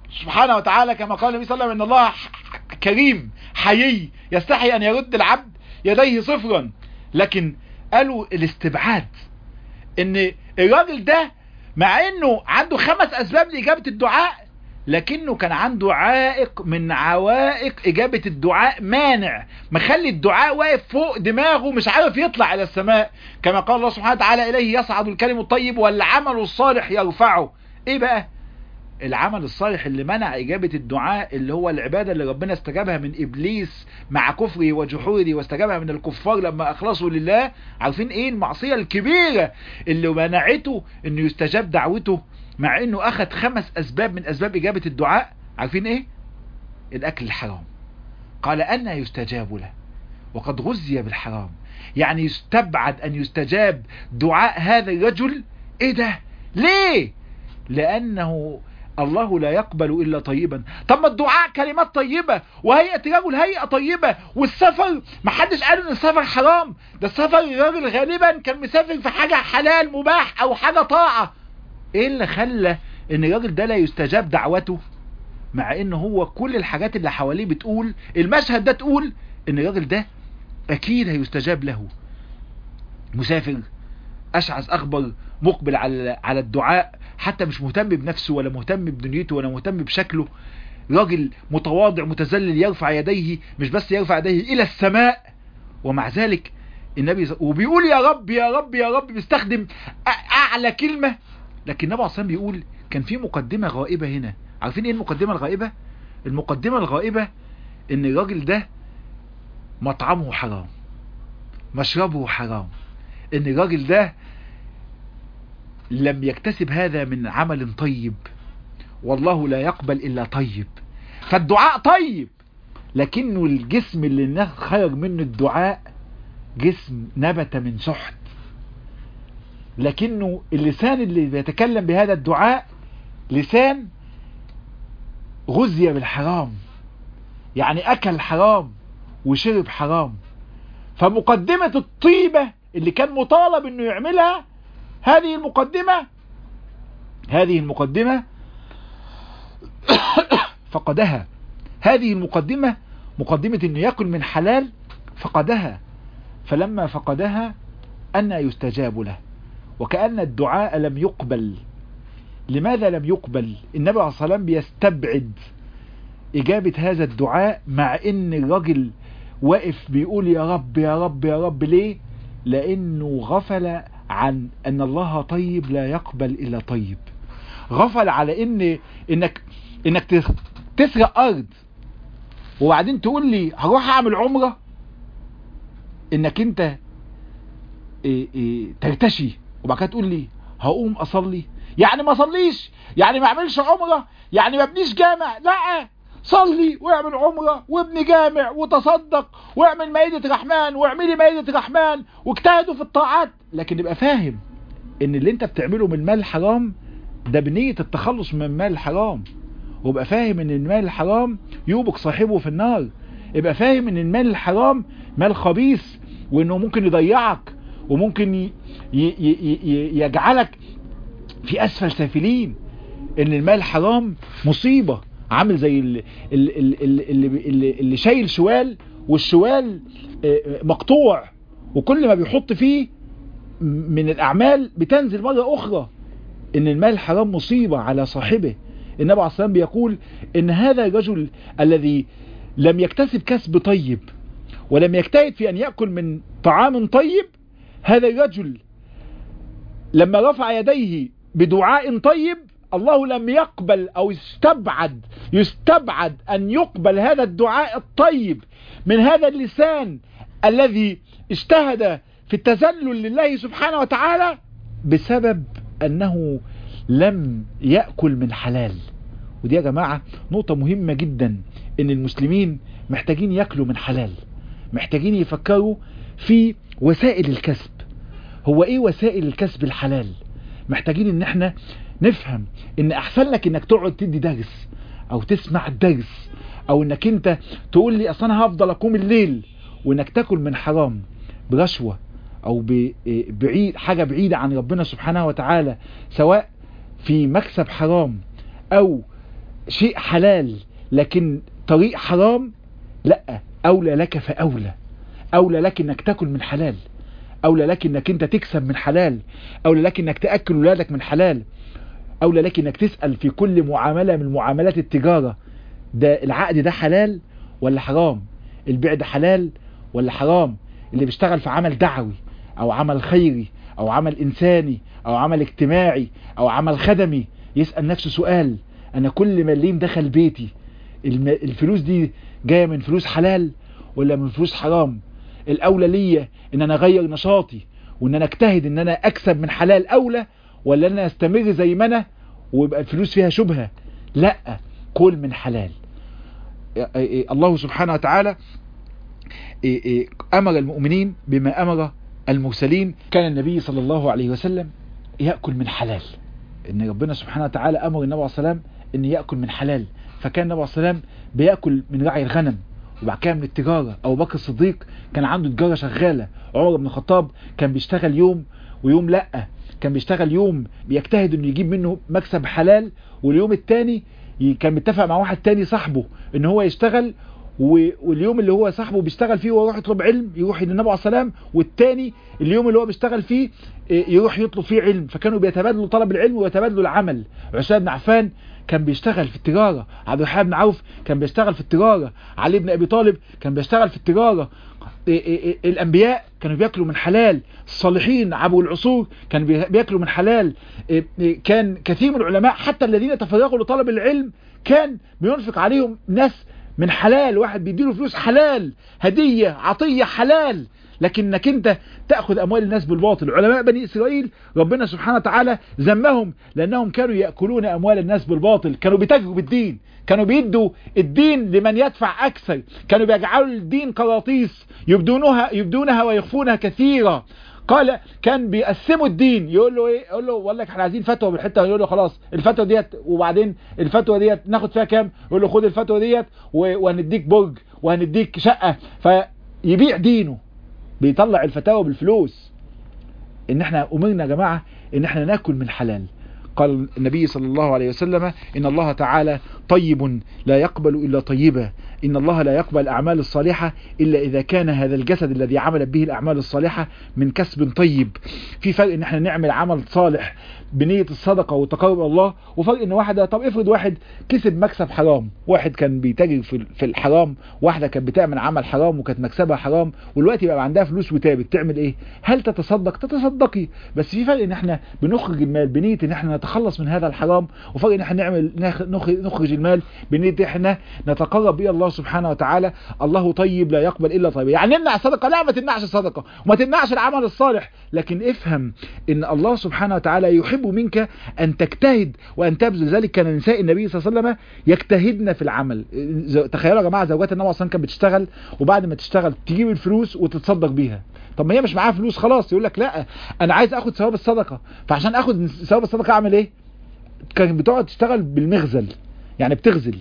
سبحانه وتعالى كما قال النبي صلى الله عليه وسلم ان الله كريم حيي يستحي ان يرد العبد يديه صفرا لكن قالوا الاستبعاد ان الراجل ده مع انه عنده خمس اسباب لاجابة الدعاء لكنه كان عنده عائق من عوائق اجابة الدعاء مانع مخلي الدعاء واقف فوق دماغه مش عارف يطلع الى السماء كما قال الله سبحانه وتعالى اليه يصعد الكلم الطيب والعمل الصالح يرفعه ايه بقى العمل الصالح اللي منع إجابة الدعاء اللي هو العبادة اللي ربنا استجابها من إبليس مع كفره وجحوره واستجابها من الكفار لما أخلصوا لله عارفين إيه المعصية الكبيرة اللي منعته إنه يستجاب دعوته مع إنه أخذ خمس أسباب من أسباب إجابة الدعاء عارفين إيه الأكل الحرام قال أن يستجاب له وقد غزي بالحرام يعني يستبعد أن يستجاب دعاء هذا الرجل إيه ده ليه لأنه الله لا يقبل إلا طيبا طب ما الدعاء كلمات طيبة وهيئة رجل هيئة طيبة والسفر ما حدش قال ان السفر حرام ده السفر الراجل غالبا كان مسافر في حاجة حلال مباح او حاجة طاعة ايه اللي خلى ان الراجل ده لا يستجاب دعوته مع ان هو كل الحاجات اللي حواليه بتقول المشهد ده تقول ان الراجل ده اكيد هيستجاب له مسافر اشعث اخبر مقبل على على الدعاء حتى مش مهتم بنفسه ولا مهتم بدنيته ولا مهتم بشكله راجل متواضع متذلل يرفع يديه مش بس يرفع يديه الى السماء ومع ذلك النبي وبيقول يا رب يا رب يا رب بيستخدم اعلى كلمة لكن النبي عليه بيقول كان في مقدمة غائبة هنا عارفين ايه المقدمة الغائبة المقدمة الغائبة ان الراجل ده مطعمه حرام مشربه حرام ان الراجل ده لم يكتسب هذا من عمل طيب والله لا يقبل إلا طيب فالدعاء طيب لكنه الجسم اللي خرج منه الدعاء جسم نبت من سحت لكنه اللسان اللي بيتكلم بهذا الدعاء لسان غزي بالحرام يعني أكل حرام وشرب حرام فمقدمة الطيبة اللي كان مطالب انه يعملها هذه المقدمة هذه المقدمة فقدها هذه المقدمة مقدمة انه يأكل من حلال فقدها فلما فقدها أن يستجاب له وكأن الدعاء لم يقبل لماذا لم يقبل النبي عليه الصلاة والسلام بيستبعد إجابة هذا الدعاء مع ان الرجل واقف بيقول يا رب يا رب يا رب ليه لانه غفل عن ان الله طيب لا يقبل الا طيب غفل على ان انك انك تسرق ارض وبعدين تقول لي هروح اعمل عمرة انك انت إيه إيه ترتشي وبعد كده تقول لي هقوم اصلي يعني ما اصليش يعني ما اعملش عمرة يعني ما ابنيش جامع لا صلي واعمل عمرة وابني جامع وتصدق واعمل مائدة رحمن واعملي مائدة رحمن واجتهدوا في الطاعات لكن يبقى فاهم ان اللي انت بتعمله من مال حرام ده بنية التخلص من مال الحرام ويبقى فاهم ان المال الحرام يوبك صاحبه في النار يبقى فاهم ان المال الحرام مال خبيث وانه ممكن يضيعك وممكن ي... ي... ي... يجعلك في اسفل سافلين ان المال الحرام مصيبة عامل زي اللي, اللي, اللي, اللي شايل شوال والشوال مقطوع وكل ما بيحط فيه من الأعمال بتنزل مرة أخرى إن المال الحرام مصيبة على صاحبه النبي عليه الصلاة بيقول إن هذا الرجل الذي لم يكتسب كسب طيب ولم يجتهد في أن يأكل من طعام طيب هذا الرجل لما رفع يديه بدعاء طيب الله لم يقبل او يستبعد يستبعد ان يقبل هذا الدعاء الطيب من هذا اللسان الذي اجتهد في التذلل لله سبحانه وتعالى بسبب انه لم يأكل من حلال ودي يا جماعة نقطة مهمة جدا ان المسلمين محتاجين يأكلوا من حلال محتاجين يفكروا في وسائل الكسب هو ايه وسائل الكسب الحلال محتاجين ان احنا نفهم ان احسن لك انك تقعد تدي درس او تسمع الدرس او انك انت تقول لي اصلا انا هفضل اقوم الليل وانك تاكل من حرام برشوة او بعيد حاجة بعيدة عن ربنا سبحانه وتعالى سواء في مكسب حرام او شيء حلال لكن طريق حرام لا اولى لك فاولى اولى لك انك تاكل من حلال اولى لك انك انت تكسب من حلال اولى لك انك تاكل ولادك من حلال اولى لك انك تسال في كل معامله من معاملات التجاره ده العقد ده حلال ولا حرام البيع ده حلال ولا حرام اللي بيشتغل في عمل دعوي او عمل خيري او عمل انساني او عمل اجتماعي او عمل خدمي يسال نفسه سؤال انا كل مليم دخل بيتي الفلوس دي جايه من فلوس حلال ولا من فلوس حرام الاولى ليا ان انا اغير نشاطي وان انا اجتهد ان انا اكسب من حلال اولى ولا انا استمر زي ما انا ويبقى الفلوس فيها شبهه لا كل من حلال الله سبحانه وتعالى امر المؤمنين بما امر المرسلين كان النبي صلى الله عليه وسلم ياكل من حلال ان ربنا سبحانه وتعالى امر النبي عليه الصلاه ان ياكل من حلال فكان النبي عليه الصلاه بياكل من رعي الغنم وبعد كده من التجارة أبو بكر الصديق كان عنده تجارة شغالة عمر بن الخطاب كان بيشتغل يوم ويوم لأ كان بيشتغل يوم بيجتهد انه يجيب منه مكسب حلال واليوم التاني كان متفق مع واحد تاني صاحبه ان هو يشتغل واليوم اللي هو صاحبه بيشتغل فيه ويروح يطلب علم يروح للنبي عليه السلام والتاني اليوم اللي هو بيشتغل فيه يروح يطلب فيه علم فكانوا بيتبادلوا طلب العلم ويتبادلوا العمل عثمان بن عفان كان بيشتغل في التجارة عبد الرحمن بن عوف كان بيشتغل في التجارة علي بن ابي طالب كان بيشتغل في التجارة الانبياء كانوا بياكلوا من حلال الصالحين عبو العصور كانوا بياكلوا من حلال كان كثير من العلماء حتى الذين تفرغوا لطلب العلم كان بينفق عليهم ناس من حلال واحد بيديله فلوس حلال هدية عطية حلال لكنك انت تأخذ اموال الناس بالباطل علماء بني اسرائيل ربنا سبحانه وتعالى ذمهم لانهم كانوا يأكلون اموال الناس بالباطل كانوا بيتاجروا بالدين كانوا بيدوا الدين لمن يدفع اكثر كانوا بيجعلوا الدين قراطيس يبدونها يبدونها ويخفونها كثيرا قال كان بيقسموا الدين يقول له ايه يقول له والله احنا عايزين فتوى بالحته يقول له خلاص الفتوى ديت وبعدين الفتوى ديت ناخد فيها كام يقول له خد الفتوى ديت وهنديك برج وهنديك شقه فيبيع دينه بيطلع الفتاوى بالفلوس ان احنا امرنا يا جماعه ان احنا ناكل من حلال قال النبي صلى الله عليه وسلم إن الله تعالى طيب لا يقبل إلا طيبا إن الله لا يقبل الأعمال الصالحة إلا إذا كان هذا الجسد الذي عملت به الأعمال الصالحة من كسب طيب في فرق إن احنا نعمل عمل صالح بنية الصدقة والتقرب الله وفرق إن واحدة طب افرض واحد كسب مكسب حرام واحد كان بيتاجر في في الحرام واحدة كانت بتعمل عمل حرام وكانت مكسبها حرام والوقت بقى عندها فلوس وتابت تعمل ايه هل تتصدق تتصدقي بس في فرق ان احنا بنخرج المال بنية ان احنا نتخلص من هذا الحرام وفرق ان احنا نعمل نخرج المال بنية ان احنا نتقرب الى الله سبحانه وتعالى الله طيب لا يقبل الا طيب يعني نمنع الصدقة لا ما تمنعش الصدقة وما تمنعش العمل الصالح لكن افهم ان الله سبحانه وتعالى يحب منك ان تجتهد وان تبذل ذلك كان نساء النبي صلى الله عليه وسلم يجتهدن في العمل تخيلوا يا جماعه زوجات النبي اصلا كانت بتشتغل وبعد ما تشتغل تجيب الفلوس وتتصدق بيها طب ما هي مش معاها فلوس خلاص يقول لك لا انا عايز اخد ثواب الصدقه فعشان اخد ثواب الصدقه اعمل ايه كانت بتقعد تشتغل بالمغزل يعني بتغزل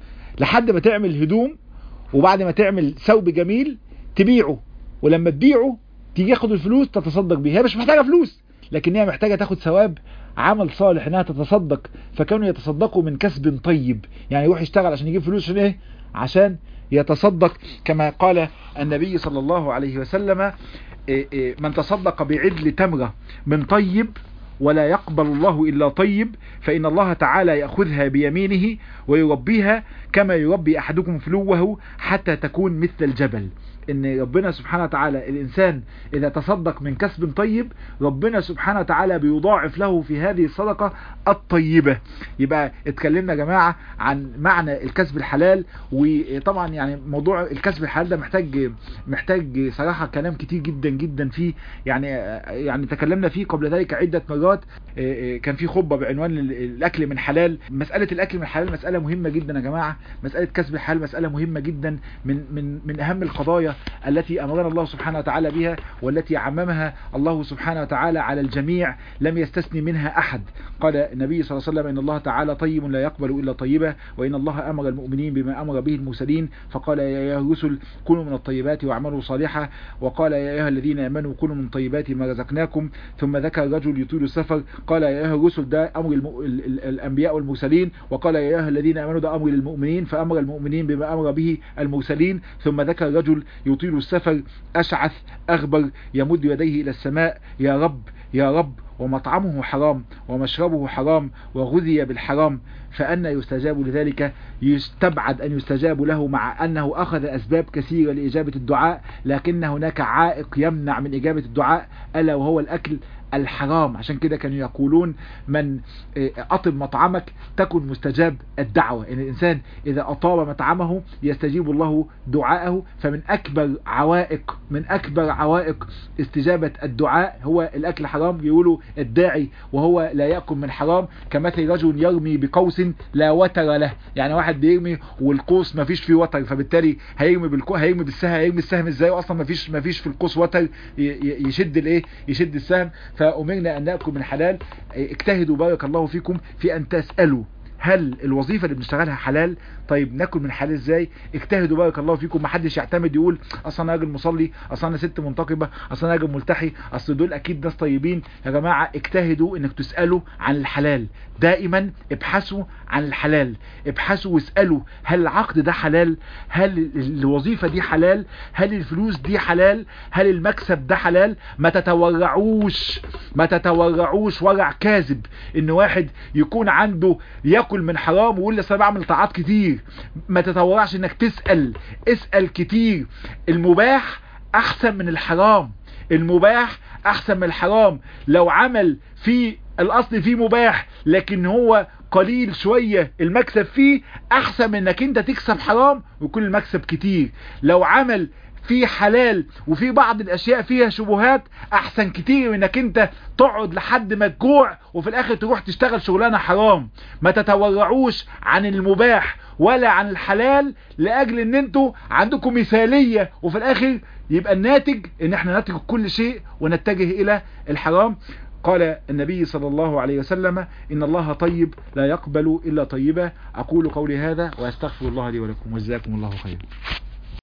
لحد ما تعمل هدوم وبعد ما تعمل ثوب جميل تبيعه ولما تبيعه تيجي ياخد الفلوس تتصدق بيها هي مش محتاجه فلوس لكن هي محتاجه تاخد ثواب عمل صالح انها تتصدق فكانوا يتصدقوا من كسب طيب يعني يروح يشتغل عشان يجيب فلوس عشان ايه عشان يتصدق كما قال النبي صلى الله عليه وسلم من تصدق بعدل تمرة من طيب ولا يقبل الله إلا طيب فإن الله تعالى يأخذها بيمينه ويربيها كما يربي أحدكم فلوه حتى تكون مثل الجبل ان ربنا سبحانه وتعالى الانسان اذا تصدق من كسب طيب ربنا سبحانه وتعالى بيضاعف له في هذه الصدقة الطيبة يبقى اتكلمنا يا جماعة عن معنى الكسب الحلال وطبعا يعني موضوع الكسب الحلال ده محتاج محتاج صراحة كلام كتير جدا جدا فيه يعني يعني تكلمنا فيه قبل ذلك عدة مرات كان في خطبة بعنوان الاكل من حلال مسألة الاكل من حلال مسألة مهمة جدا يا جماعة مسألة كسب الحلال مسألة مهمة جدا من من من اهم القضايا الوصية التي أمرنا الله سبحانه وتعالى بها والتي عممها الله سبحانه وتعالى على الجميع لم يستثني منها أحد قال النبي صلى الله عليه وسلم إن الله تعالى طيب لا يقبل إلا طيبة وإن الله أمر المؤمنين بما أمر به المرسلين فقال يا أيها الرسل كونوا من الطيبات واعملوا صالحا وقال يا أيها الذين آمنوا كونوا من طيبات ما رزقناكم ثم ذكر رجل يطيل السفر قال يا أيها الرسل ده أمر الم... ال... ال... الأنبياء والمرسلين وقال يا أيها الذين آمنوا ده أمر للمؤمنين فأمر المؤمنين بما أمر به المرسلين ثم ذكر رجل يطيل السفر أشعث أغبر يمد يديه إلى السماء يا رب يا رب ومطعمه حرام ومشربه حرام وغذي بالحرام فأن يستجاب لذلك يستبعد أن يستجاب له مع أنه أخذ أسباب كثيرة لإجابة الدعاء لكن هناك عائق يمنع من إجابة الدعاء ألا وهو الأكل الحرام عشان كده كانوا يقولون من أطب مطعمك تكن مستجاب الدعوة إن الإنسان إذا أطاب مطعمه يستجيب الله دعاءه فمن أكبر عوائق من أكبر عوائق استجابة الدعاء هو الأكل حرام يقولوا الداعي وهو لا يأكل من حرام كمثل رجل يرمي بقوس لا وتر له يعني واحد بيرمي والقوس ما فيش فيه وتر فبالتالي هيرمي بالكو هيرمي بالسهم هيرمي السهم ازاي اصلا ما فيش ما فيش في القوس وتر يشد الايه يشد السهم فأمرنا أن نأكل من حلال اجتهدوا بارك الله فيكم في أن تسألوا هل الوظيفة اللي بنشتغلها حلال طيب ناكل من حلال ازاي اجتهدوا بارك الله فيكم ما حدش يعتمد يقول اصل انا راجل مصلي اصل انا ست منتقبة اصل انا راجل ملتحي اصل دول اكيد ناس طيبين يا جماعة اجتهدوا انك تسألوا عن الحلال دائما ابحثوا عن الحلال ابحثوا واسألوا هل العقد ده حلال هل الوظيفة دي حلال هل الفلوس دي حلال هل المكسب ده حلال ما تتورعوش ما تتورعوش ورع كاذب ان واحد يكون عنده ياكل من حرام ويقول لسه بعمل طاعات كتير ما تتورعش انك تسأل اسأل كتير المباح احسن من الحرام المباح احسن من الحرام لو عمل في الاصل فيه مباح لكن هو قليل شوية المكسب فيه احسن من انك انت تكسب حرام ويكون المكسب كتير لو عمل في حلال وفي بعض الاشياء فيها شبهات احسن كتير من انك انت تقعد لحد ما تجوع وفي الاخر تروح تشتغل شغلانه حرام ما تتورعوش عن المباح ولا عن الحلال لاجل ان انتوا عندكم مثاليه وفي الاخر يبقى الناتج ان احنا نترك كل شيء ونتجه الى الحرام قال النبي صلى الله عليه وسلم إن الله طيب لا يقبل إلا طيبا أقول قولي هذا وأستغفر الله لي ولكم وجزاكم الله خيرا